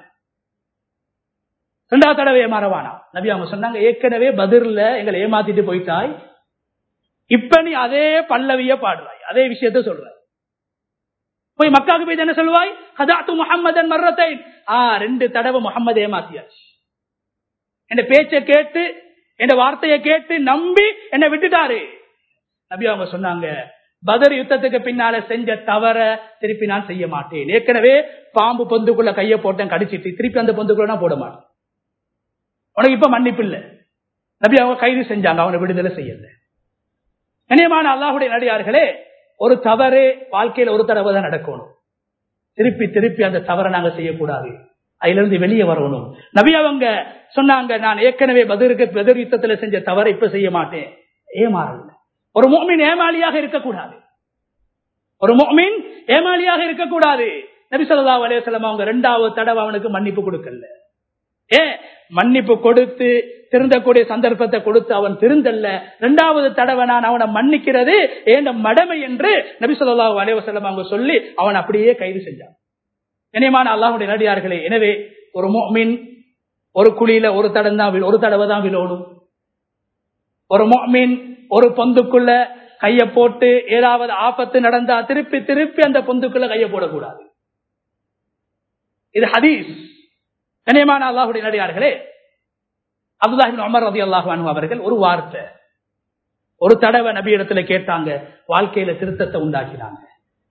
ரெண்டாவது தடவை ஏமாறவானா நபி அவங்க சொன்னாங்க ஏற்கனவே பதிர்ல எங்களை ஏமாத்திட்டு போயிட்டாய் இப்ப நீ அதே பல்லவிய பாடுறாய் அதே விஷயத்த சொல்றாய் போய் மக்காவுக்கு போய் என்ன சொல்லுவாய் ஹதாத்து முகம்மதன் மர்ரத்தை ஆ ரெண்டு தடவை முகம்மது ஏமாத்தியாச்சு என் பேச்சை கேட்டு என் வார்த்தையை கேட்டு நம்பி என்னை விட்டுட்டாரு நபி அவங்க சொன்னாங்க பதர் யுத்தத்துக்கு பின்னால செஞ்ச தவற திருப்பி நான் செய்ய மாட்டேன் ஏற்கனவே பாம்பு பொந்துக்குள்ள கைய போட்டேன் கடிச்சிட்டு திருப்பி அந்த பொந்துக்குள்ள நான் போட மாட்டேன் உனக்கு இப்ப மன்னிப்பு இல்ல நபி அவங்க கைது செஞ்சாங்க அவனை விடுதலை செய்யல கண்ணியமான அல்லாஹுடைய நடிகார்களே ஒரு தவறு வாழ்க்கையில ஒரு தடவை தான் நடக்கணும் திருப்பி திருப்பி அந்த தவறை நாங்க செய்யக்கூடாது அதுல இருந்து வெளியே வரணும் நபி அவங்க சொன்னாங்க நான் ஏற்கனவே பதிருக்கு பதிர் யுத்தத்துல செஞ்ச தவறை இப்ப செய்ய மாட்டேன் ஏமாறல ஒரு மோமின் ஏமாளியாக இருக்கக்கூடாது ஒரு மோமின் ஏமாளியாக இருக்கக்கூடாது நபி சொல்லா அலையம் அவங்க ரெண்டாவது தடவை அவனுக்கு மன்னிப்பு கொடுக்கல ஏ மன்னிப்பு கொடுத்து திருந்தக்கூடிய சந்தர்ப்பத்தை கொடுத்து அவன் திருந்தல்ல இரண்டாவது தடவை நான் அவனை மன்னிக்கிறது ஏண்ட மடமை என்று நபி சொல்லா அலைவசல்லம் அவங்க சொல்லி அவன் அப்படியே கைது செஞ்சான் இனியமான அல்லாஹுடைய நடிகார்களே எனவே ஒரு மீன் ஒரு குழியில ஒரு தடம் தான் ஒரு தடவை தான் விழோடும் ஒரு மீன் ஒரு பொந்துக்குள்ள கைய போட்டு ஏதாவது ஆபத்து நடந்தா திருப்பி திருப்பி அந்த பொந்துக்குள்ள கைய போடக்கூடாது இது ஹதீஸ் கனியமான அல்லாஹுடைய நடிகார்களே அப்துல்லாஹின் அமர் ரதி அல்லாஹு அவர்கள் ஒரு வார்த்தை ஒரு தடவை நபி இடத்துல கேட்டாங்க வாழ்க்கையில திருத்தத்தை உண்டாக்கினாங்க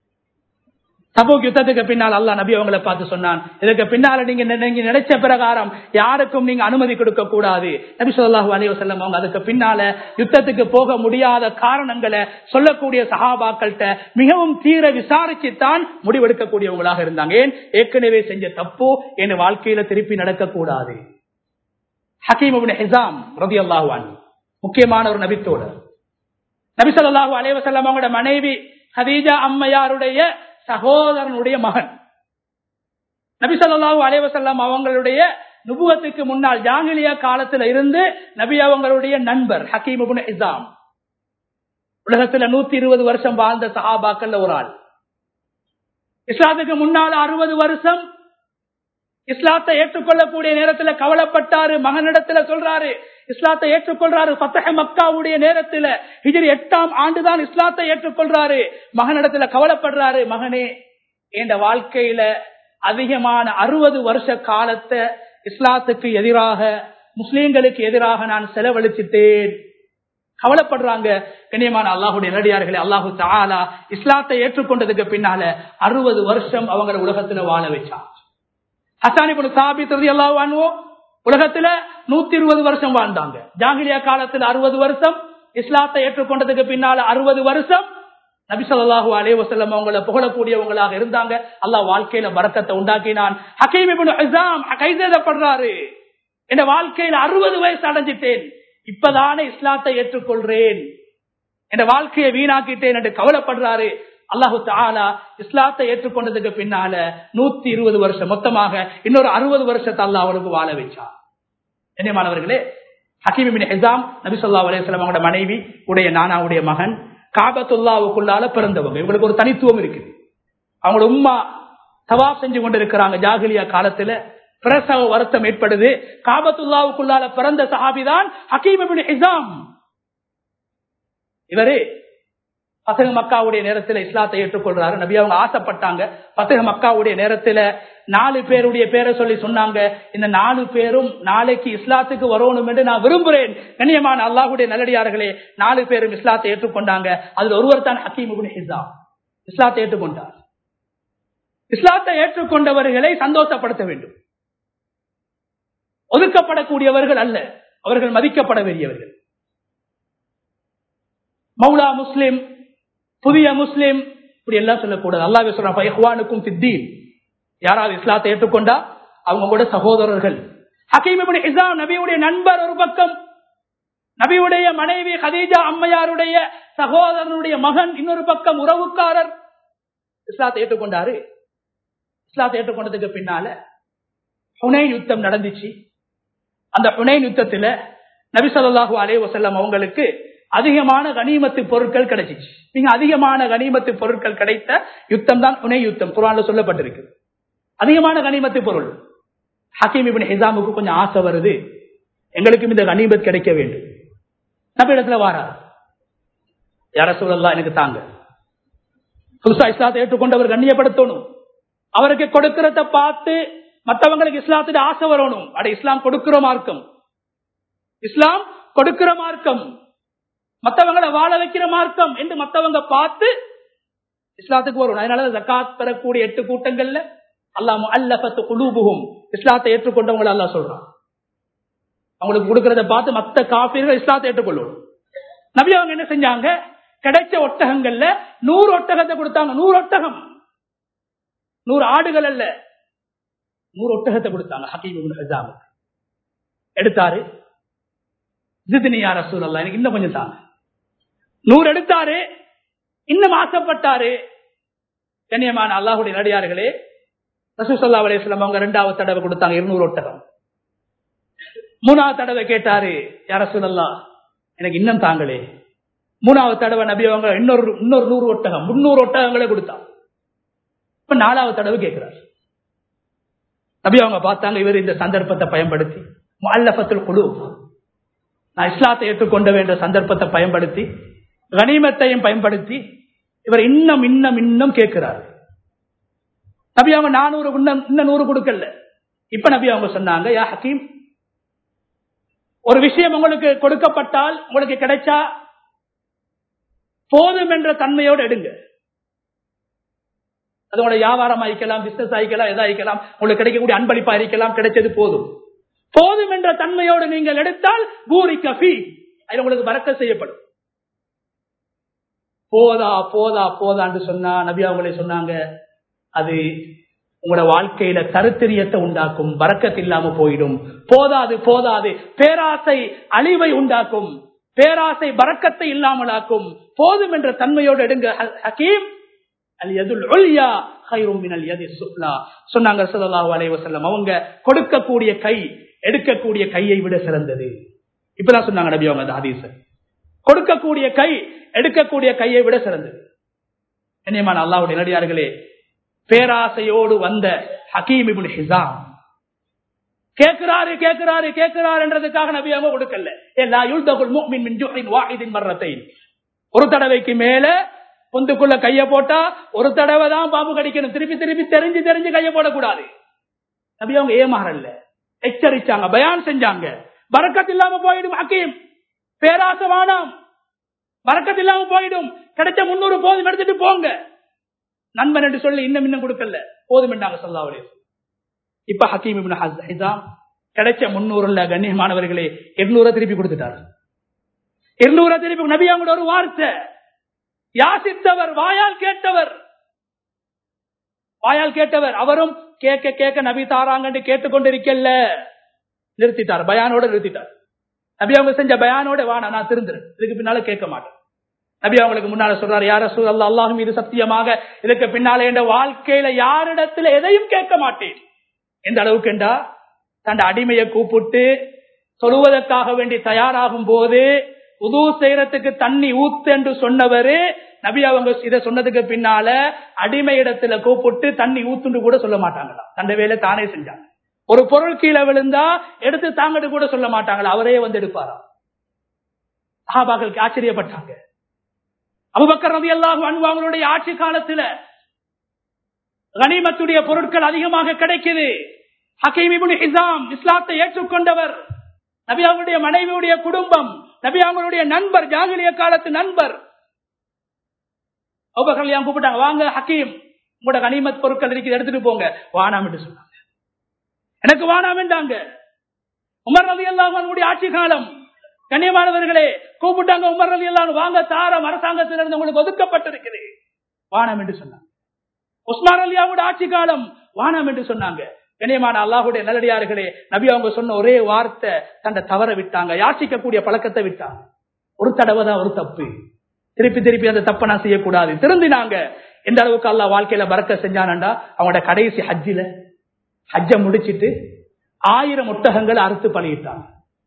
தபோக் யுத்தத்துக்கு பின்னால் அல்லா நபி அவங்களை பார்த்து சொன்னான் இதுக்கு பின்னால நீங்க நீங்க நினைச்ச பிரகாரம் யாருக்கும் நீங்க அனுமதி கொடுக்க கூடாது நபி சொல்லாஹு அலி வசல்லம் அவங்க அதுக்கு பின்னால யுத்தத்துக்கு போக முடியாத காரணங்களை சொல்லக்கூடிய சகாபாக்கள்கிட்ட மிகவும் தீர விசாரிச்சுத்தான் முடிவெடுக்கக்கூடியவங்களாக இருந்தாங்க ஏன் ஏற்கனவே செஞ்ச தப்பு என் வாழ்க்கையில திருப்பி நடக்கக்கூடாது ஹக்கீம் ஹிசாம் ரதி அல்லாஹுவான் முக்கியமான ஒரு நபித்தோடர் நபி சொல்லாஹு அலைவசல்லம் அவங்களோட மனைவி ஹதீஜா அம்மையாருடைய சகோதரனுடைய மகன் நபி சொல்லாஹு அலைவசல்லாம் அவங்களுடைய நுபுவத்துக்கு முன்னால் ஜாங்கிலியா காலத்துல இருந்து நபி அவங்களுடைய நண்பர் ஹக்கீம் இசாம் உலகத்துல நூத்தி இருபது வருஷம் வாழ்ந்த சஹாபாக்கள்ல ஒரு ஆள் இஸ்லாத்துக்கு முன்னால் அறுபது வருஷம் இஸ்லாத்தை ஏற்றுக்கொள்ளக்கூடிய நேரத்துல கவலைப்பட்டாரு மகனிடத்துல சொல்றாரு இஸ்லாத்தை ஏற்றுக்கொள்றாரு பத்தக மக்காவுடைய நேரத்துல ஹிஜிரி எட்டாம் ஆண்டுதான் இஸ்லாத்தை ஏற்றுக்கொள்றாரு மகனிடத்துல கவலைப்படுறாரு மகனே என் வாழ்க்கையில அதிகமான அறுபது வருஷ காலத்தை இஸ்லாத்துக்கு எதிராக முஸ்லீம்களுக்கு எதிராக நான் செலவழிச்சிட்டேன் கவலைப்படுறாங்க கண்ணியமான அல்லாஹுடைய நேரடியார்களே அல்லாஹு தாலா இஸ்லாத்தை ஏற்றுக்கொண்டதுக்கு பின்னால அறுபது வருஷம் அவங்கள உலகத்துல வாழ வச்சான் ஹசானி பொண்ணு சாபித்தது எல்லா வாங்குவோம் உலகத்துல நூத்தி இருபது வருஷம் வாழ்ந்தாங்க ஜாகிலியா காலத்துல அறுபது வருஷம் இஸ்லாத்தை ஏற்றுக்கொண்டதுக்கு பின்னால அறுபது வருஷம் நபிசல்லாஹூ அலே வசல்லம் அவங்களை புகழக்கூடியவங்களாக இருந்தாங்க அல்லாஹ் வாழ்க்கையில பறக்கத்தை உண்டாக்கினான் ஹக்கீம் கைதேதப்படுறாரு என் வாழ்க்கையில அறுபது வயசு அடைஞ்சிட்டேன் இப்பதானே இஸ்லாத்தை ஏற்றுக்கொள்றேன் என் வாழ்க்கையை வீணாக்கிட்டேன் என்று கவலைப்படுறாரு அல்லாஹு தாலா இஸ்லாத்தை ஏற்றுக்கொண்டதுக்கு பின்னால நூத்தி இருபது வருஷம் மொத்தமாக இன்னொரு அறுபது வருஷத்தை அல்லா அவருக்கு வாழ வச்சார் என்னமானவர்களே ஹக்கீமின் ஹெசாம் நபிசல்லா அலையம் அவங்களோட மனைவி உடைய நானாவுடைய மகன் காபத்துல்லாவுக்குள்ளால பிறந்தவங்க இவங்களுக்கு ஒரு தனித்துவம் இருக்கு அவங்களோட உம்மா தவா செஞ்சு கொண்டிருக்கிறாங்க ஜாகிலியா காலத்துல பிரசவ வருத்தம் ஏற்படுது காபத்துல்லாவுக்குள்ளால பிறந்த சஹாபிதான் ஹக்கீமின் ஹிசாம் இவரு பசக மக்காவுடைய நேரத்தில் இஸ்லாத்தை ஏற்றுக்கொள்றாரு நபி அவங்க ஆசைப்பட்டாங்க பசக மக்காவுடைய நேரத்தில் நாலு பேருடைய பேரை சொல்லி சொன்னாங்க இந்த நாலு பேரும் நாளைக்கு இஸ்லாத்துக்கு வரணும் என்று நான் விரும்புகிறேன் கண்ணியமான அல்லாஹுடைய நல்லடியார்களே நாலு பேரும் இஸ்லாத்தை ஏற்றுக்கொண்டாங்க அதுல ஒருவர் தான் ஹக்கீம் ஹிசாம் இஸ்லாத்தை ஏற்றுக்கொண்டார் இஸ்லாத்தை ஏற்றுக்கொண்டவர்களை சந்தோஷப்படுத்த வேண்டும் ஒதுக்கப்படக்கூடியவர்கள் அல்ல அவர்கள் மதிக்கப்பட வேண்டியவர்கள் மௌலா முஸ்லிம் புதிய முஸ்லிம் இப்படி எல்லாம் சொல்லக்கூடாது அல்லாவே சொல்றான் சித்தீன் யாராவது இஸ்லாத்தை ஏற்றுக்கொண்டா அவங்க கூட சகோதரர்கள் ஹக்கீம் இஸ்லாம் நபியுடைய நண்பர் ஒரு பக்கம் நபியுடைய மனைவி ஹதீஜா அம்மையாருடைய சகோதரனுடைய மகன் இன்னொரு பக்கம் உறவுக்காரர் இஸ்லாத்தை ஏற்றுக்கொண்டாரு இஸ்லாத்தை ஏற்றுக்கொண்டதுக்கு பின்னால புனைன் யுத்தம் நடந்துச்சு அந்த புனைன் யுத்தத்துல நபிசல்லாஹு அலே வசல்லம் அவங்களுக்கு அதிகமான கனிமத்து பொருட்கள் கிடைச்சிச்சு நீங்க அதிகமான கனிமத்து பொருட்கள் கிடைத்த யுத்தம் தான் புனை யுத்தம் குரான்ல சொல்லப்பட்டிருக்கு அதிகமான கனிமத்து பொருள் ஹக்கீம் இபின் ஹிசாமுக்கு கொஞ்சம் ஆசை வருது எங்களுக்கும் இந்த கனிமத் கிடைக்க வேண்டும் நம்ம இடத்துல வாரார் யார சூழல்லாம் எனக்கு தாங்க புதுசா இஸ்லாத்தை ஏற்றுக்கொண்டவர் கண்ணியப்படுத்தணும் அவருக்கு கொடுக்கிறத பார்த்து மற்றவங்களுக்கு இஸ்லாத்துல ஆசை வரணும் அட இஸ்லாம் கொடுக்கிற மார்க்கம் இஸ்லாம் கொடுக்கிற மார்க்கம் மற்றவங்களை வாழ வைக்கிற மார்க்கம் என்று மற்றவங்க பார்த்து இஸ்லாத்துக்கு வரும் அதனால ஜக்காத் பெறக்கூடிய எட்டு கூட்டங்கள்ல அல்லாம அல்லபத்து குலூபுகும் இஸ்லாத்தை ஏற்றுக்கொண்டவங்களை அல்லா சொல்றான் அவங்களுக்கு கொடுக்கறத பார்த்து மத்த காப்பீர்கள் இஸ்லாத்தை ஏற்றுக்கொள்ளும் நபி அவங்க என்ன செஞ்சாங்க கிடைச்ச ஒட்டகங்கள்ல நூறு ஒட்டகத்தை கொடுத்தாங்க நூறு ஒட்டகம் நூறு ஆடுகள் அல்ல நூறு ஒட்டகத்தை கொடுத்தாங்க ஹக்கீம் ஹஜாமுக்கு எடுத்தாரு ஜிதினியா ரசூல் அல்லா எனக்கு இன்னும் கொஞ்சம் தாங்க நூறு எடுத்தாரு இன்னும் ஆசைப்பட்டாரு கண்ணியமான அல்லாஹுடைய நடிகார்களே ரசூசல்லா அலையம் அவங்க ரெண்டாவது தடவை கொடுத்தாங்க இருநூறு ஒட்டகம் மூணாவது தடவை கேட்டாரு யார சொல்லலாம் எனக்கு இன்னும் தாங்களே மூணாவது தடவை நபி அவங்க இன்னொரு இன்னொரு நூறு ஒட்டகம் முன்னூறு ஒட்டகங்களே கொடுத்தாங்க இப்ப நாலாவது தடவை கேட்கிறார் நபி அவங்க பார்த்தாங்க இவர் இந்த சந்தர்ப்பத்தை பயன்படுத்தி அல்லபத்தில் குழு நான் இஸ்லாத்தை ஏற்றுக்கொண்ட வேண்டிய சந்தர்ப்பத்தை பயன்படுத்தி கனிமத்தையும் பயன்படுத்தி இவர் இன்னும் இன்னும் இன்னும் கேட்கிறார் நபி அவங்க நானூறு இன்னும் நூறு கொடுக்கல இப்ப நபி அவங்க சொன்னாங்க யா ஹக்கீம் ஒரு விஷயம் உங்களுக்கு கொடுக்கப்பட்டால் உங்களுக்கு கிடைச்சா போதும் என்ற தன்மையோடு எடுங்க அது உங்களோட வியாபாரம் ஆயிக்கலாம் பிசினஸ் ஆயிக்கலாம் எதா ஆயிக்கலாம் உங்களுக்கு கிடைக்கக்கூடிய அன்பளிப்பா இருக்கலாம் கிடைச்சது போதும் போதும் என்ற தன்மையோடு நீங்கள் எடுத்தால் பூரி கஃபி அது உங்களுக்கு வரக்க செய்யப்படும் போதா போதா போதான்னு சொன்னா நபி அவங்களே சொன்னாங்க அது உங்களோட வாழ்க்கையில கருத்தெரியத்தை உண்டாக்கும் வரக்கத்து இல்லாம போயிடும் போதாது போதாது பேராசை அழிவை உண்டாக்கும் பேராசை வரக்கத்தை இல்லாமலாக்கும் போதும் என்ற தன்மையோடு எடுங்க ஹக்கீம் சொன்னாங்க அவங்க கொடுக்கக்கூடிய கை எடுக்கக்கூடிய கையை விட சிறந்தது இப்பதான் சொன்னாங்க நபி அவங்க ஹதீச கொடுக்கக்கூடிய கை எடுக்கக்கூடிய கையை விட சிறந்தது என்னையமான அல்லாவுடைய நடிகார்களே பேராசையோடு வந்த ஹக்கீம் இபுல் ஹிசாம் கேட்கிறாரு கேட்கிறாரு கேட்கிறாரு என்றதுக்காக நபி அவங்க கொடுக்கல எல்லா யுல்தகுல் முஃமின் மின் ஜுஹின் வாஹிதின் மர்ரத்தைன் ஒரு தடவைக்கு மேல பொந்துக்குள்ள கைய போட்டா ஒரு தடவை தான் பாம்பு கடிக்கணும் திருப்பி திருப்பி தெரிஞ்சு தெரிஞ்சு கைய போடக்கூடாது நபி அவங்க ஏமாறல்ல எச்சரிச்சாங்க பயான் செஞ்சாங்க பறக்கத்து இல்லாம போயிடும் ஹக்கீம் பேராச வானாம் வரக்கத்து இல்லாம போயிடும் கிடைச்ச முன்னூறு போதும் எடுத்துட்டு போங்க நண்பன் என்று சொல்லி இன்னும் இன்னும் கொடுக்கல போதும் என்றாங்க சொல்லாவலே இப்ப ஹக்கீம் இப்னு ஹஸ்- ஹிசாம் கிடைச்ச முன்னூறுல கண்ணியமானவர்களே இருநூறு திருப்பி கொடுத்துட்டாரு இருநூறு திருப்பி நபி அவங்களோட ஒரு வார்த்தை யாசித்தவர் வாயால் கேட்டவர் வாயால் கேட்டவர் அவரும் கேட்க கேட்க நபி தாராங்கன்னு கேட்டுக்கொண்டிருக்கல நிறுத்திட்டார் பயானோட நிறுத்திட்டார் நபி அவங்க செஞ்ச பயானோட வானா நான் திருந்துறேன் இதுக்கு பின்னால கேட்க மாட்டேன் நபி அவங்களுக்கு முன்னால சொல்றாரு யார சூழல் அல்லாஹ் மீது சத்தியமாக இதுக்கு பின்னால என்ற வாழ்க்கையில யாரிடத்துல எதையும் கேட்க மாட்டேன் எந்த அளவுக்கு என்றா தன் அடிமையை கூப்பிட்டு சொல்லுவதற்காக வேண்டி தயாராகும் போது உது செய்யறதுக்கு தண்ணி ஊத்து என்று சொன்னவரு நபி அவங்க இதை சொன்னதுக்கு பின்னால அடிமை இடத்துல கூப்பிட்டு தண்ணி ஊத்துண்டு கூட சொல்ல மாட்டாங்களாம் தன்னை வேலை தானே செஞ்சாங்க ஒரு பொருள் கீழே விழுந்தா எடுத்து தாங்கட்டு கூட சொல்ல மாட்டாங்களா அவரே வந்து எடுப்பாராம் சஹாபாக்களுக்கு ஆச்சரியப்பட்டாங்க அபுபக்கர் ரவி அல்லாஹ் அவங்களுடைய ஆட்சி காலத்துல கனிமத்துடைய பொருட்கள் அதிகமாக கிடைக்குது ஹக்கீம் இப்னு ஹிசாம் இஸ்லாத்தை ஏற்றுக்கொண்டவர் நபி அவங்களுடைய மனைவியுடைய குடும்பம் நபி அவங்களுடைய நண்பர் ஜாகிலிய காலத்து நண்பர் அபுபக்கர் எல்லாம் கூப்பிட்டாங்க வாங்க ஹக்கீம் உங்களோட கனிமத் பொருட்கள் இருக்குது எடுத்துட்டு போங்க வானாம் என்று சொன்னாங்க எனக்கு வானாம் என்றாங்க உமர் ரவி அல்லாஹ் ஆட்சி காலம் கண்ணியமானவர்களே கூப்பிட்டாங்க உமர் ரவி அல்லாஹ் வாங்க தாரம் அரசாங்கத்திலிருந்து உங்களுக்கு ஒதுக்கப்பட்டிருக்குது வானம் என்று சொன்னாங்க உஸ்மான் அலியாவோட ஆட்சி காலம் வானம் என்று சொன்னாங்க கண்ணியமான அல்லாஹுடைய நல்லடியார்களே நபி அவங்க சொன்ன ஒரே வார்த்தை தன்னை தவற விட்டாங்க யாசிக்கக்கூடிய பழக்கத்தை விட்டாங்க ஒரு தடவை தான் ஒரு தப்பு திருப்பி திருப்பி அந்த தப்பை நான் செய்யக்கூடாது திருந்தினாங்க எந்த அளவுக்கு அல்லாஹ் வாழ்க்கையில பறக்க செஞ்சானண்டா அவங்களோட கடைசி ஹஜ்ஜில ஹஜ்ஜ முடிச்சிட்டு ஆயிரம் ஒட்டகங்களை அறுத்து பழியிட்டாங்க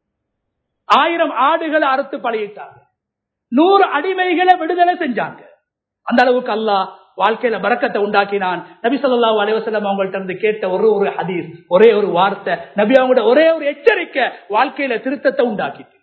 ஆயிரம் ஆடுகளை அறுத்து பழியிட்டாங்க நூறு அடிமைகளை விடுதலை செஞ்சாங்க அந்த அளவுக்கு அல்லாஹ் வாழ்க்கையில பறக்கத்தை உண்டாக்கினான் நபி ஸல்லல்லாஹு அலைஹி வஸல்லம் அவங்கள்ட்ட இருந்து கேட்ட ஒரு ஒரு ஹதீஸ் ஒரே ஒரு வார்த்தை நபி அவங்களோட ஒரே ஒரு எச்சரிக்கை வாழ்க்கையில திருத்தத்தை உண்டாக்கிட்டு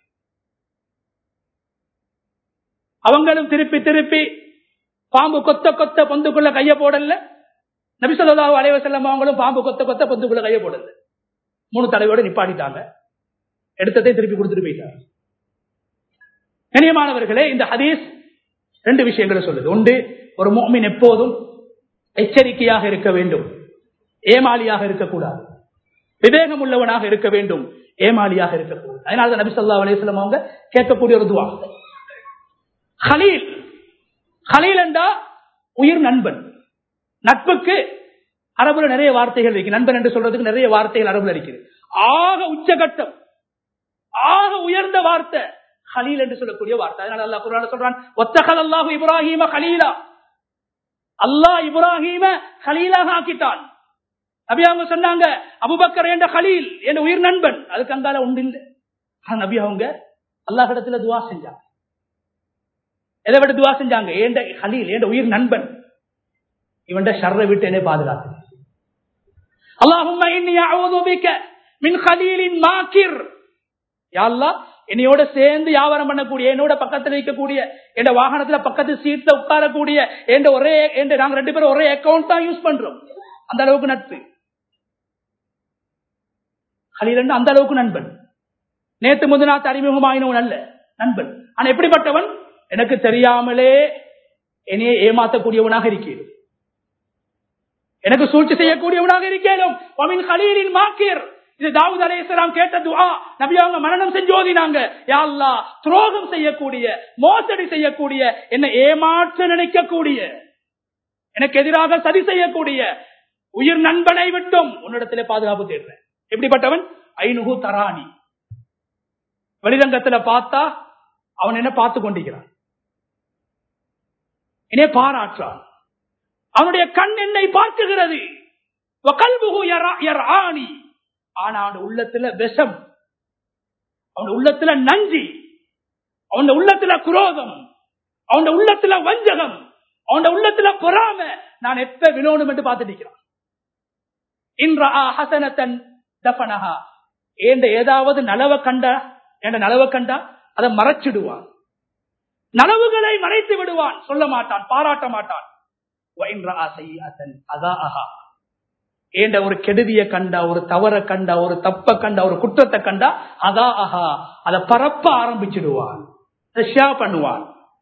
அவங்களும் திருப்பி திருப்பி பாம்பு கொத்த கொத்த பொந்துக்குள்ள கைய போடல நபி ஸல்லல்லாஹு அலைஹி வஸல்லம் அவங்களும் பாம்பு கொத்த கொத்த பொந்துக்குள்ள கைய போடல மூணு தலையோட நிப்பாட்டிட்டாங்க எடுத்ததை திருப்பி கொடுத்துட்டு போயிட்டாங்க கண்ணியமானவர்களே இந்த ஹதீஸ் ரெண்டு விஷயங்களை சொல்லுது ஒன்று ஒரு மோமின் எப்போதும் எச்சரிக்கையாக இருக்க வேண்டும் ஏமாளியாக இருக்கக்கூடாது விவேகம் உள்ளவனாக இருக்க வேண்டும் ஏமாளியாக இருக்கக்கூடாது அதனால நபி சொல்லா அலிஸ்லாம் அவங்க கேட்கக்கூடிய ஒரு துவா ஹலீல் ஹலீல் என்றா உயிர் நண்பன் நட்புக்கு அரபுல நிறைய வார்த்தைகள் இருக்கு நண்பன் என்று சொல்றதுக்கு நிறைய வார்த்தைகள் அரபுல இருக்குது ஆக உச்சகட்டம் ஆக உயர்ந்த வார்த்தை ஹலீல் என்று சொல்லக்கூடிய வார்த்தை அதனால அல்லாஹ் குர்ஆன்ல சொல்றான் ஒத்தகல் அல்லாஹு இப்ராஹிம ஹலீலா அல்லாஹ் இப்ராஹிம ஹலீலாக ஆக்கிட்டான் நபி அவங்க சொன்னாங்க அபுபக்கர் என்ற ஹலீல் என்ற உயிர் நண்பன் அதுக்கு அங்கால உண்டு இல்லை ஆனா நபி அவங்க அல்லாஹ் இடத்துல துவா செஞ்சாங்க எதை விட துவா செஞ்சாங்க ஏண்ட ஹலீல் என்ற உயிர் நண்பன் இவன் ஷர்ரை விட்டு என்னை பாதுகாத்து அல்லாஹும்ம இன்னி அஊது பிக மின் ஹலீலின் மாக்கிர் யா அல்லாஹ் என்னையோட சேர்ந்து வியாபாரம் பண்ணக்கூடிய என்னோட பக்கத்துல இருக்கக்கூடிய என் வாகனத்துல பக்கத்து சீட்ல உட்காரக்கூடிய என்ற ஒரே என்ற நாங்க ரெண்டு பேரும் ஒரே அக்கௌண்ட் தான் யூஸ் பண்றோம் அந்த அளவுக்கு நட்பு ஹலீலன் அந்த அளவுக்கு நண்பன் நேத்து முதுநாத்து அறிமுகமாயினவன் அல்ல நண்பன் ஆனா எப்படிப்பட்டவன் எனக்கு தெரியாமலே என்னையே ஏமாத்தக்கூடியவனாக இருக்கிறேன் எனக்கு சூழ்ச்சி செய்யக்கூடியவனாக இருக்கிறோம் ஹலீலின் மாக்கீர் இது தாவூத் அலையாம் கேட்ட துவா நபி அவங்க மரணம் செஞ்சு ஓதினாங்க யா அல்லாஹ் துரோகம் செய்யக்கூடிய மோசடி செய்யக்கூடிய என்னை ஏமாற்ற நினைக்கக்கூடிய எனக்கு எதிராக சதி செய்யக்கூடிய உயிர் நண்பனை விட்டும் உன்னிடத்திலே பாதுகாப்பு தேடுறேன் எப்படிப்பட்டவன் ஐநுகு தராணி வெளிரங்கத்துல பார்த்தா அவன் என்ன பார்த்து கொண்டிருக்கிறான் என்னை பாராற்றான் அவனுடைய கண் என்னை பார்க்குகிறது வகல்புகு யரா- யர்ஆனி. ஆனா அவன் உள்ளத்துல விஷம் அவன் உள்ளத்துல நஞ்சி அவன் உள்ளத்துல குரோதம் அவன் உள்ளத்துல வஞ்சகம் அவன் உள்ளத்துல பொறாம நான் எப்ப வினோடும் என்று பார்த்துட்டு இருக்கிறான் இன்றா ஹசனத்தன் தஃபனஹா ஏண்ட ஏதாவது நலவ கண்டா என்ற நலவ கண்டா அதை மறைச்சிடுவான் நனவுகளை மறைத்து விடுவான் சொல்ல மாட்டான் பாராட்ட மாட்டான் وَإِنْ رَأَى سَيِّئَةً أَذَاءَهَا. ஏண்ட ஒரு கெடுதிய கண்டா ஒரு தவற கண்டா ஒரு தப்ப கண்டா ஒரு குற்றத்தை கண்டா அதா அஹா அதை பரப்ப ஆரம்பிச்சிடுவான் அதை ஷேர் பண்ணுவான்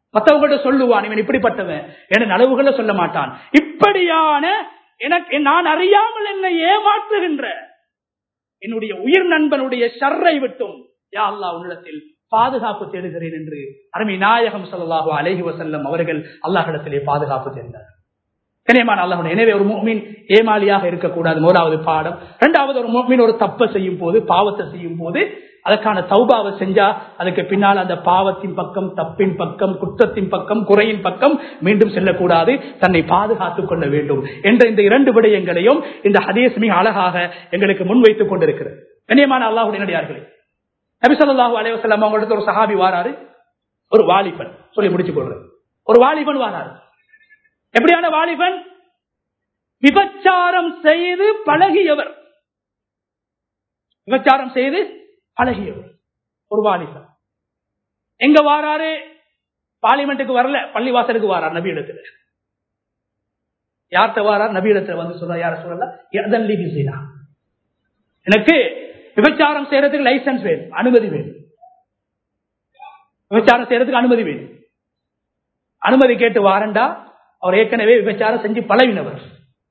மற்றவங்கள்ட்ட சொல்லுவான் இவன் இப்படிப்பட்டவன் என அளவுகளை சொல்ல மாட்டான் இப்படியான எனக்கு நான் அறியாமல் என்னை ஏமாற்றுகின்ற என்னுடைய உயிர் நண்பனுடைய ஷர்ரை விட்டும் யா அல்லாஹ் உன்னிடத்தில் பாதுகாப்பு தேடுகிறேன் என்று அருமை நாயகம் ஸல்லல்லாஹு அலைஹி வஸல்லம் அவர்கள் அல்லாஹ்விடத்திலே பாதுகாப்பு தேடினார் கனியமான அல்லாஹ் எனவே ஒரு முஃமின் ஏமாளியாக இருக்கக்கூடாது முதலாவது பாடம் இரண்டாவது ஒரு முஃமின் ஒரு தப்பை செய்யும் போது பாவத்தை செய்யும் போது அதற்கான தௌபாவை செஞ்சா அதுக்கு பின்னால் அந்த பாவத்தின் பக்கம் தப்பின் பக்கம் குற்றத்தின் பக்கம் குறையின் பக்கம் மீண்டும் செல்லக்கூடாது தன்னை பாதுகாத்துக் கொள்ள வேண்டும் என்ற இந்த இரண்டு விடயங்களையும் இந்த ஹதீஸ் மிக அழகாக எங்களுக்கு முன்வைத்துக் கொண்டிருக்கிறது கண்ணியமான அல்லாஹுடைய நடிகார்களே நபிசல்லாஹு அலைவசல்லாம் அவங்களுக்கு ஒரு சஹாபி வாராரு ஒரு வாலிபன் சொல்லி முடிச்சு கொள்றேன் ஒரு வாலிபன் வாராரு எப்படியான வாலிபன் விபச்சாரம் செய்து பழகியவர் விபச்சாரம் செய்து பழகியவர் ஒரு வாலிபன் எங்க வாராரு பார்லிமெண்ட்டுக்கு வரல பள்ளிவாசலுக்கு வாரார் நபி இடத்துல யார்கிட்ட வாரார் நபி இடத்துல வந்து சொல்ற யார சொல்லலாம் எனக்கு விபச்சாரம் செய்யறதுக்கு லைசன்ஸ் வேணும் அனுமதி வேணும் விபச்சாரம் செய்யறதுக்கு அனுமதி வேணும் அனுமதி கேட்டு வாரண்டா அவர் ஏற்கனவே விபச்சாரம் செஞ்சு பழகினவர்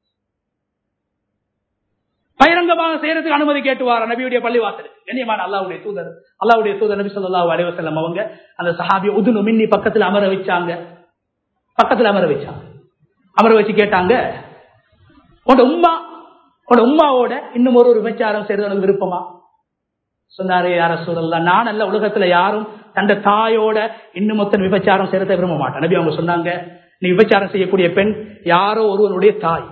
பகிரங்கமாக செய்யறதுக்கு அனுமதி கேட்டுவார் நபியுடைய பள்ளிவாசல் கண்ணியமான அல்லாவுடைய தூதர் அல்லாவுடைய தூதர் நபி சொல்லா அலைவசல்லம் அவங்க அந்த சஹாபி உதுனு மின்னி பக்கத்துல அமர வச்சாங்க பக்கத்துல அமர வச்சாங்க அமர வச்சு கேட்டாங்க உன்னோட உம்மா உன்னோட உம்மாவோட இன்னும் ஒரு ஒரு விபச்சாரம் செய்யறது உனக்கு விருப்பமா சொன்னாரு யார சூழல்லாம் நான் அல்ல உலகத்துல யாரும் தந்த தாயோட இன்னும் மொத்தம் விபச்சாரம் செய்யறத விரும்ப மாட்டேன் நபி அவங்க சொன்னாங்க நீ விபச்சாரம் செய்யக்கூடிய பெண் யாரோ ஒருவனுடைய தாய்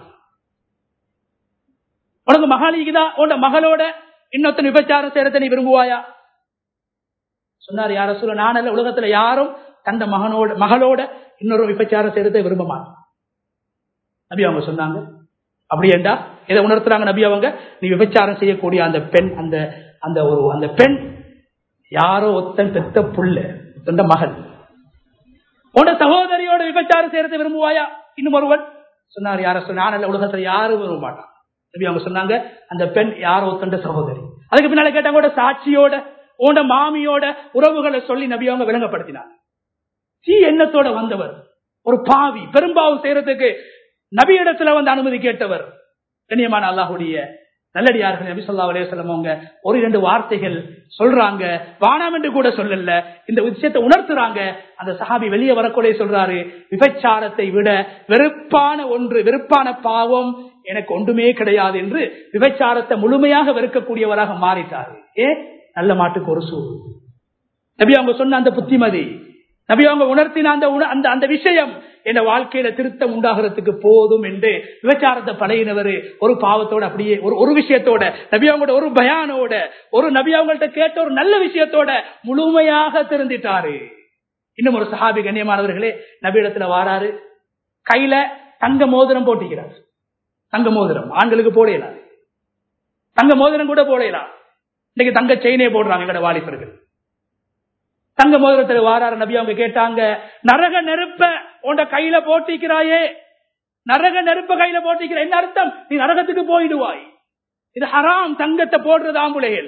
உனக்கு மகாலிக்குதா உன் மகளோட இன்னொருத்தன் விபச்சாரம் செய்யறத நீ விரும்புவாயா சொன்னார் யார சொல்ல நான் அல்ல உலகத்துல யாரும் தந்த மகனோட மகளோட இன்னொரு விபச்சாரம் செய்யறதை விரும்ப மாட்டேன் நபி அவங்க சொன்னாங்க அப்படி என்றா இதை உணர்த்துறாங்க நபி அவங்க நீ விபச்சாரம் செய்யக்கூடிய அந்த பெண் அந்த அந்த ஒரு அந்த பெண் யாரோ ஒத்தன் பெத்த புள்ள ஒத்தண்ட மகள் உன சகோதரியோட விபச்சாரம் செய்யறதை விரும்புவாயா இன்னும் ஒருவன் சொன்னார் யார சொன்ன நான் உலகத்துல யாரும் விரும்ப மாட்டான் நபி அவங்க சொன்னாங்க அந்த பெண் யாரோ ஒத்தண்ட சகோதரி அதுக்கு பின்னால கேட்டாங்க சாட்சியோட உண்ட மாமியோட உறவுகளை சொல்லி நபி அவங்க விளங்கப்படுத்தினார் தீ எண்ணத்தோட வந்தவர் ஒரு பாவி பெரும்பாவம் செய்யறதுக்கு நபி இடத்துல வந்து அனுமதி கேட்டவர் கண்ணியமான அல்லாஹுடைய நல்லடியார்கள் நபி சொல்லா அலையம் அவங்க ஒரு இரண்டு வார்த்தைகள் சொல்றாங்க வானாம் என்று கூட சொல்லல இந்த விஷயத்தை உணர்த்துறாங்க அந்த சஹாபி வெளியே வரக்கூடிய சொல்றாரு விபச்சாரத்தை விட வெறுப்பான ஒன்று வெறுப்பான பாவம் எனக்கு ஒன்றுமே கிடையாது என்று விபச்சாரத்தை முழுமையாக வெறுக்கக்கூடியவராக மாறிட்டாரு ஏ நல்ல மாட்டுக்கு ஒரு சூழ் நபி அவங்க சொன்ன அந்த புத்திமதி நபி அவங்க உணர்த்தின அந்த அந்த அந்த விஷயம் என் வாழ்க்கையில திருத்தம் உண்டாகிறதுக்கு போதும் என்று விபச்சாரத்தை பழையினவர் ஒரு பாவத்தோட அப்படியே ஒரு ஒரு விஷயத்தோட நபி அவங்களோட ஒரு பயானோட ஒரு நபி அவங்கள்ட்ட கேட்ட ஒரு நல்ல விஷயத்தோட முழுமையாக திருந்திட்டாரு இன்னும் ஒரு சஹாபி கண்ணியமானவர்களே நபி இடத்துல வாராரு கையில தங்க மோதிரம் போட்டிக்கிறார் தங்க மோதிரம் ஆண்களுக்கு போடையலாம் தங்க மோதிரம் கூட போடையலாம் இன்னைக்கு தங்க செயினே போடுறாங்க எங்கட வாலிபர்கள் தங்க மோதிரத்தில் வாராரு நபி அவங்க கேட்டாங்க நரக நெருப்ப உண்ட கையில போட்டிக்கிறாயே நரக நெருப்ப கையில போட்டிக்கிற என்ன அர்த்தம் நீ நரகத்துக்கு போயிடுவாய் இது ஹராம் தங்கத்தை போடுறது ஆம்புலைகள்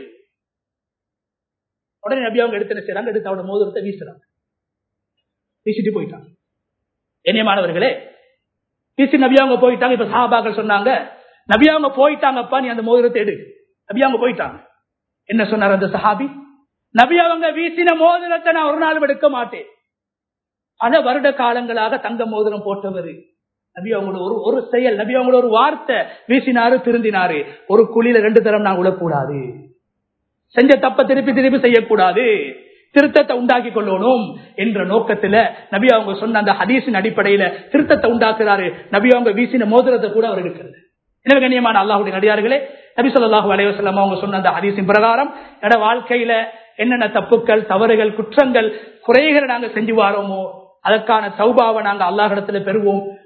உடனே நபி அவங்க எடுத்து செய்யறாங்க எடுத்து அவட மோதிரத்தை வீசுறாங்க வீசிட்டு போயிட்டாங்க இனியமானவர்களே வீசி நபி அவங்க போயிட்டாங்க இப்ப சாபாக்கள் சொன்னாங்க நபி அவங்க போயிட்டாங்கப்பா நீ அந்த மோதிரத்தை எடு நபி அவங்க போயிட்டாங்க என்ன சொன்னார் அந்த சஹாபி நபி அவங்க வீசின மோதிரத்தை நான் ஒரு நாள் எடுக்க மாட்டேன் பல வருட காலங்களாக தங்க மோதிரம் போட்டவர் நபி அவங்களோட ஒரு ஒரு செயல் நபி அவங்களோட ஒரு வார்த்தை வீசினாரு திருந்தினாரு ஒரு குழியில ரெண்டு தரம் நான் விழக்கூடாது செஞ்ச தப்ப திருப்பி திருப்பி செய்யக்கூடாது திருத்தத்தை உண்டாக்கி கொள்ளணும் என்ற நோக்கத்துல நபி அவங்க சொன்ன அந்த ஹதீஸின் அடிப்படையில திருத்தத்தை உண்டாக்குறாரு நபி அவங்க வீசின மோதிரத்தை கூட அவர் எடுக்கிறது எனவே கண்ணியமான அல்லாஹுடைய நடிகார்களே நபி சொல்லாஹு அலைவசல்லாம் அவங்க சொன்ன அந்த ஹதீஸின் பிரகாரம் எட வாழ்க்கையில என்னென்ன தப்புக்கள் தவறுகள் குற்றங்கள் குறைகளை நாங்க செஞ்சு வாரோமோ அதற்கான சௌபாவை நாங்க அல்லாஹிடத்துல பெறுவோம்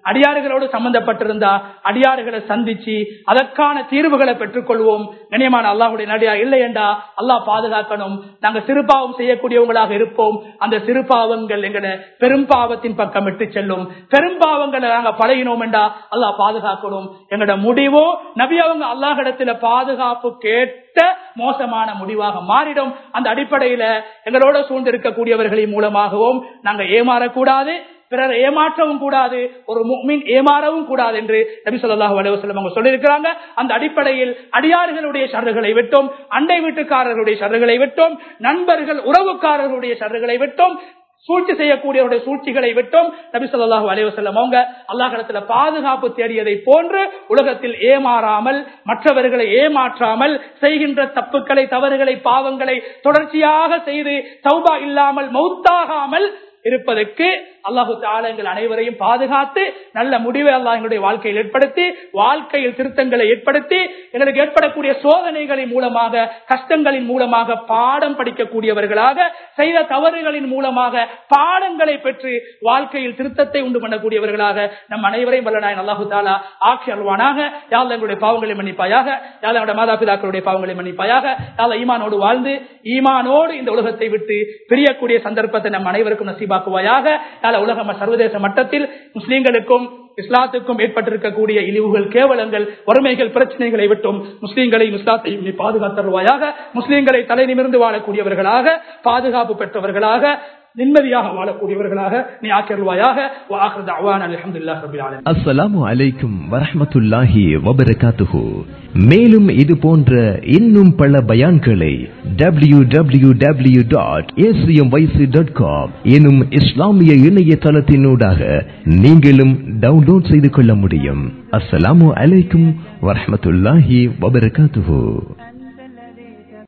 அடியாறுகளோடு சம்பந்தப்பட்டிருந்தா அடியாறுகளை சந்திச்சு அதற்கான தீர்வுகளை பெற்றுக்கொள்வோம் கண்ணியமான அல்லாஹுடைய நடிகா இல்லை என்றா அல்லாஹ் பாதுகாக்கணும் நாங்க சிறுபாவம் செய்யக்கூடியவங்களாக இருப்போம் அந்த சிறுபாவங்கள் எங்களை பெரும்பாவத்தின் பக்கம் விட்டு செல்லும் பெரும்பாவங்களை நாங்க பழகினோம் என்றா அல்லாஹ் பாதுகாக்கணும் எங்களோட முடிவோ நபி அவங்க அல்லாஹிடத்துல பாதுகாப்பு கேட்ட மோசமான முடிவாக மாறிடும் அந்த அடிப்படையில எங்களோட சூழ்ந்திருக்கக்கூடியவர்களின் மூலமாகவும் நாங்க ஏமாறக்கூடாது பிறர் ஏமாற்றவும் கூடாது ஒரு முக்மின் ஏமாறவும் கூடாது என்று நபி சொல்லாஹு அலுவலம் அவங்க சொல்லியிருக்கிறாங்க அந்த அடிப்படையில் அடியார்களுடைய சர்றுகளை விட்டோம் அண்டை வீட்டுக்காரர்களுடைய சர்றுகளை விட்டோம் நண்பர்கள் உறவுக்காரர்களுடைய சர்றுகளை விட்டோம் சூழ்ச்சி செய்யக்கூடியவருடைய சூழ்ச்சிகளை விட்டோம் நபி சொல்லாஹு அலைவசல்லம் அவங்க அல்லாஹிடத்துல பாதுகாப்பு தேடியதை போன்று உலகத்தில் ஏமாறாமல் மற்றவர்களை ஏமாற்றாமல் செய்கின்ற தப்புக்களை தவறுகளை பாவங்களை தொடர்ச்சியாக செய்து சௌபா இல்லாமல் மௌத்தாகாமல் இருப்பதற்கு அல்லாஹு எங்கள் அனைவரையும் பாதுகாத்து நல்ல முடிவை அல்லாஹ் எங்களுடைய வாழ்க்கையில் ஏற்படுத்தி வாழ்க்கையில் திருத்தங்களை ஏற்படுத்தி எங்களுக்கு ஏற்படக்கூடிய சோதனைகளின் மூலமாக கஷ்டங்களின் மூலமாக பாடம் படிக்கக்கூடியவர்களாக செய்த தவறுகளின் மூலமாக பாடங்களை பெற்று வாழ்க்கையில் திருத்தத்தை உண்டு பண்ணக்கூடியவர்களாக நம் அனைவரையும் வல்லநாயன் அல்லாஹு தாலா ஆட்சி அல்வானாக யாழ் எங்களுடைய பாவங்களை மன்னிப்பாயாக யாழ் எங்களுடைய மாதாபிதாக்களுடைய பாவங்களை மன்னிப்பாயாக யாழ் ஈமானோடு வாழ்ந்து ஈமானோடு இந்த உலகத்தை விட்டு பிரியக்கூடிய சந்தர்ப்பத்தை நம் அனைவருக்கும் நசீபாக்குவாயாக உலக சர்வதேச மட்டத்தில் முஸ்லீம்களுக்கும் இஸ்லாத்துக்கும் ஏற்பட்டிருக்கக்கூடிய இழிவுகள் கேவலங்கள் வறுமைகள் பிரச்சனைகளை விட்டும் முஸ்லீம்களையும் இஸ்லாத்தையும் நீ பாதுகாத்தருவாயாக முஸ்லீம்களை தலை நிமிர்ந்து வாழக்கூடியவர்களாக பாதுகாப்பு பெற்றவர்களாக நிம்மதியாக வாழக்கூடியவர்களாக நீ ஆக்கிருவாயாக அஸ்ஸலாமு அலைக்கும் வரஹமத்துல்லாஹி வபரகாத்துஹு மேலும் இது போன்ற இன்னும் பல பயான்களை W W W dot ACM YC dot com எனும் இஸ்லாமிய இணையதளத்தினூடாக நீங்களும் டவுன்லோட் செய்து கொள்ள முடியும் அஸ்ஸலாமு அலைக்கும் வரஹமத்துல்லாஹி வபரகாத்துஹு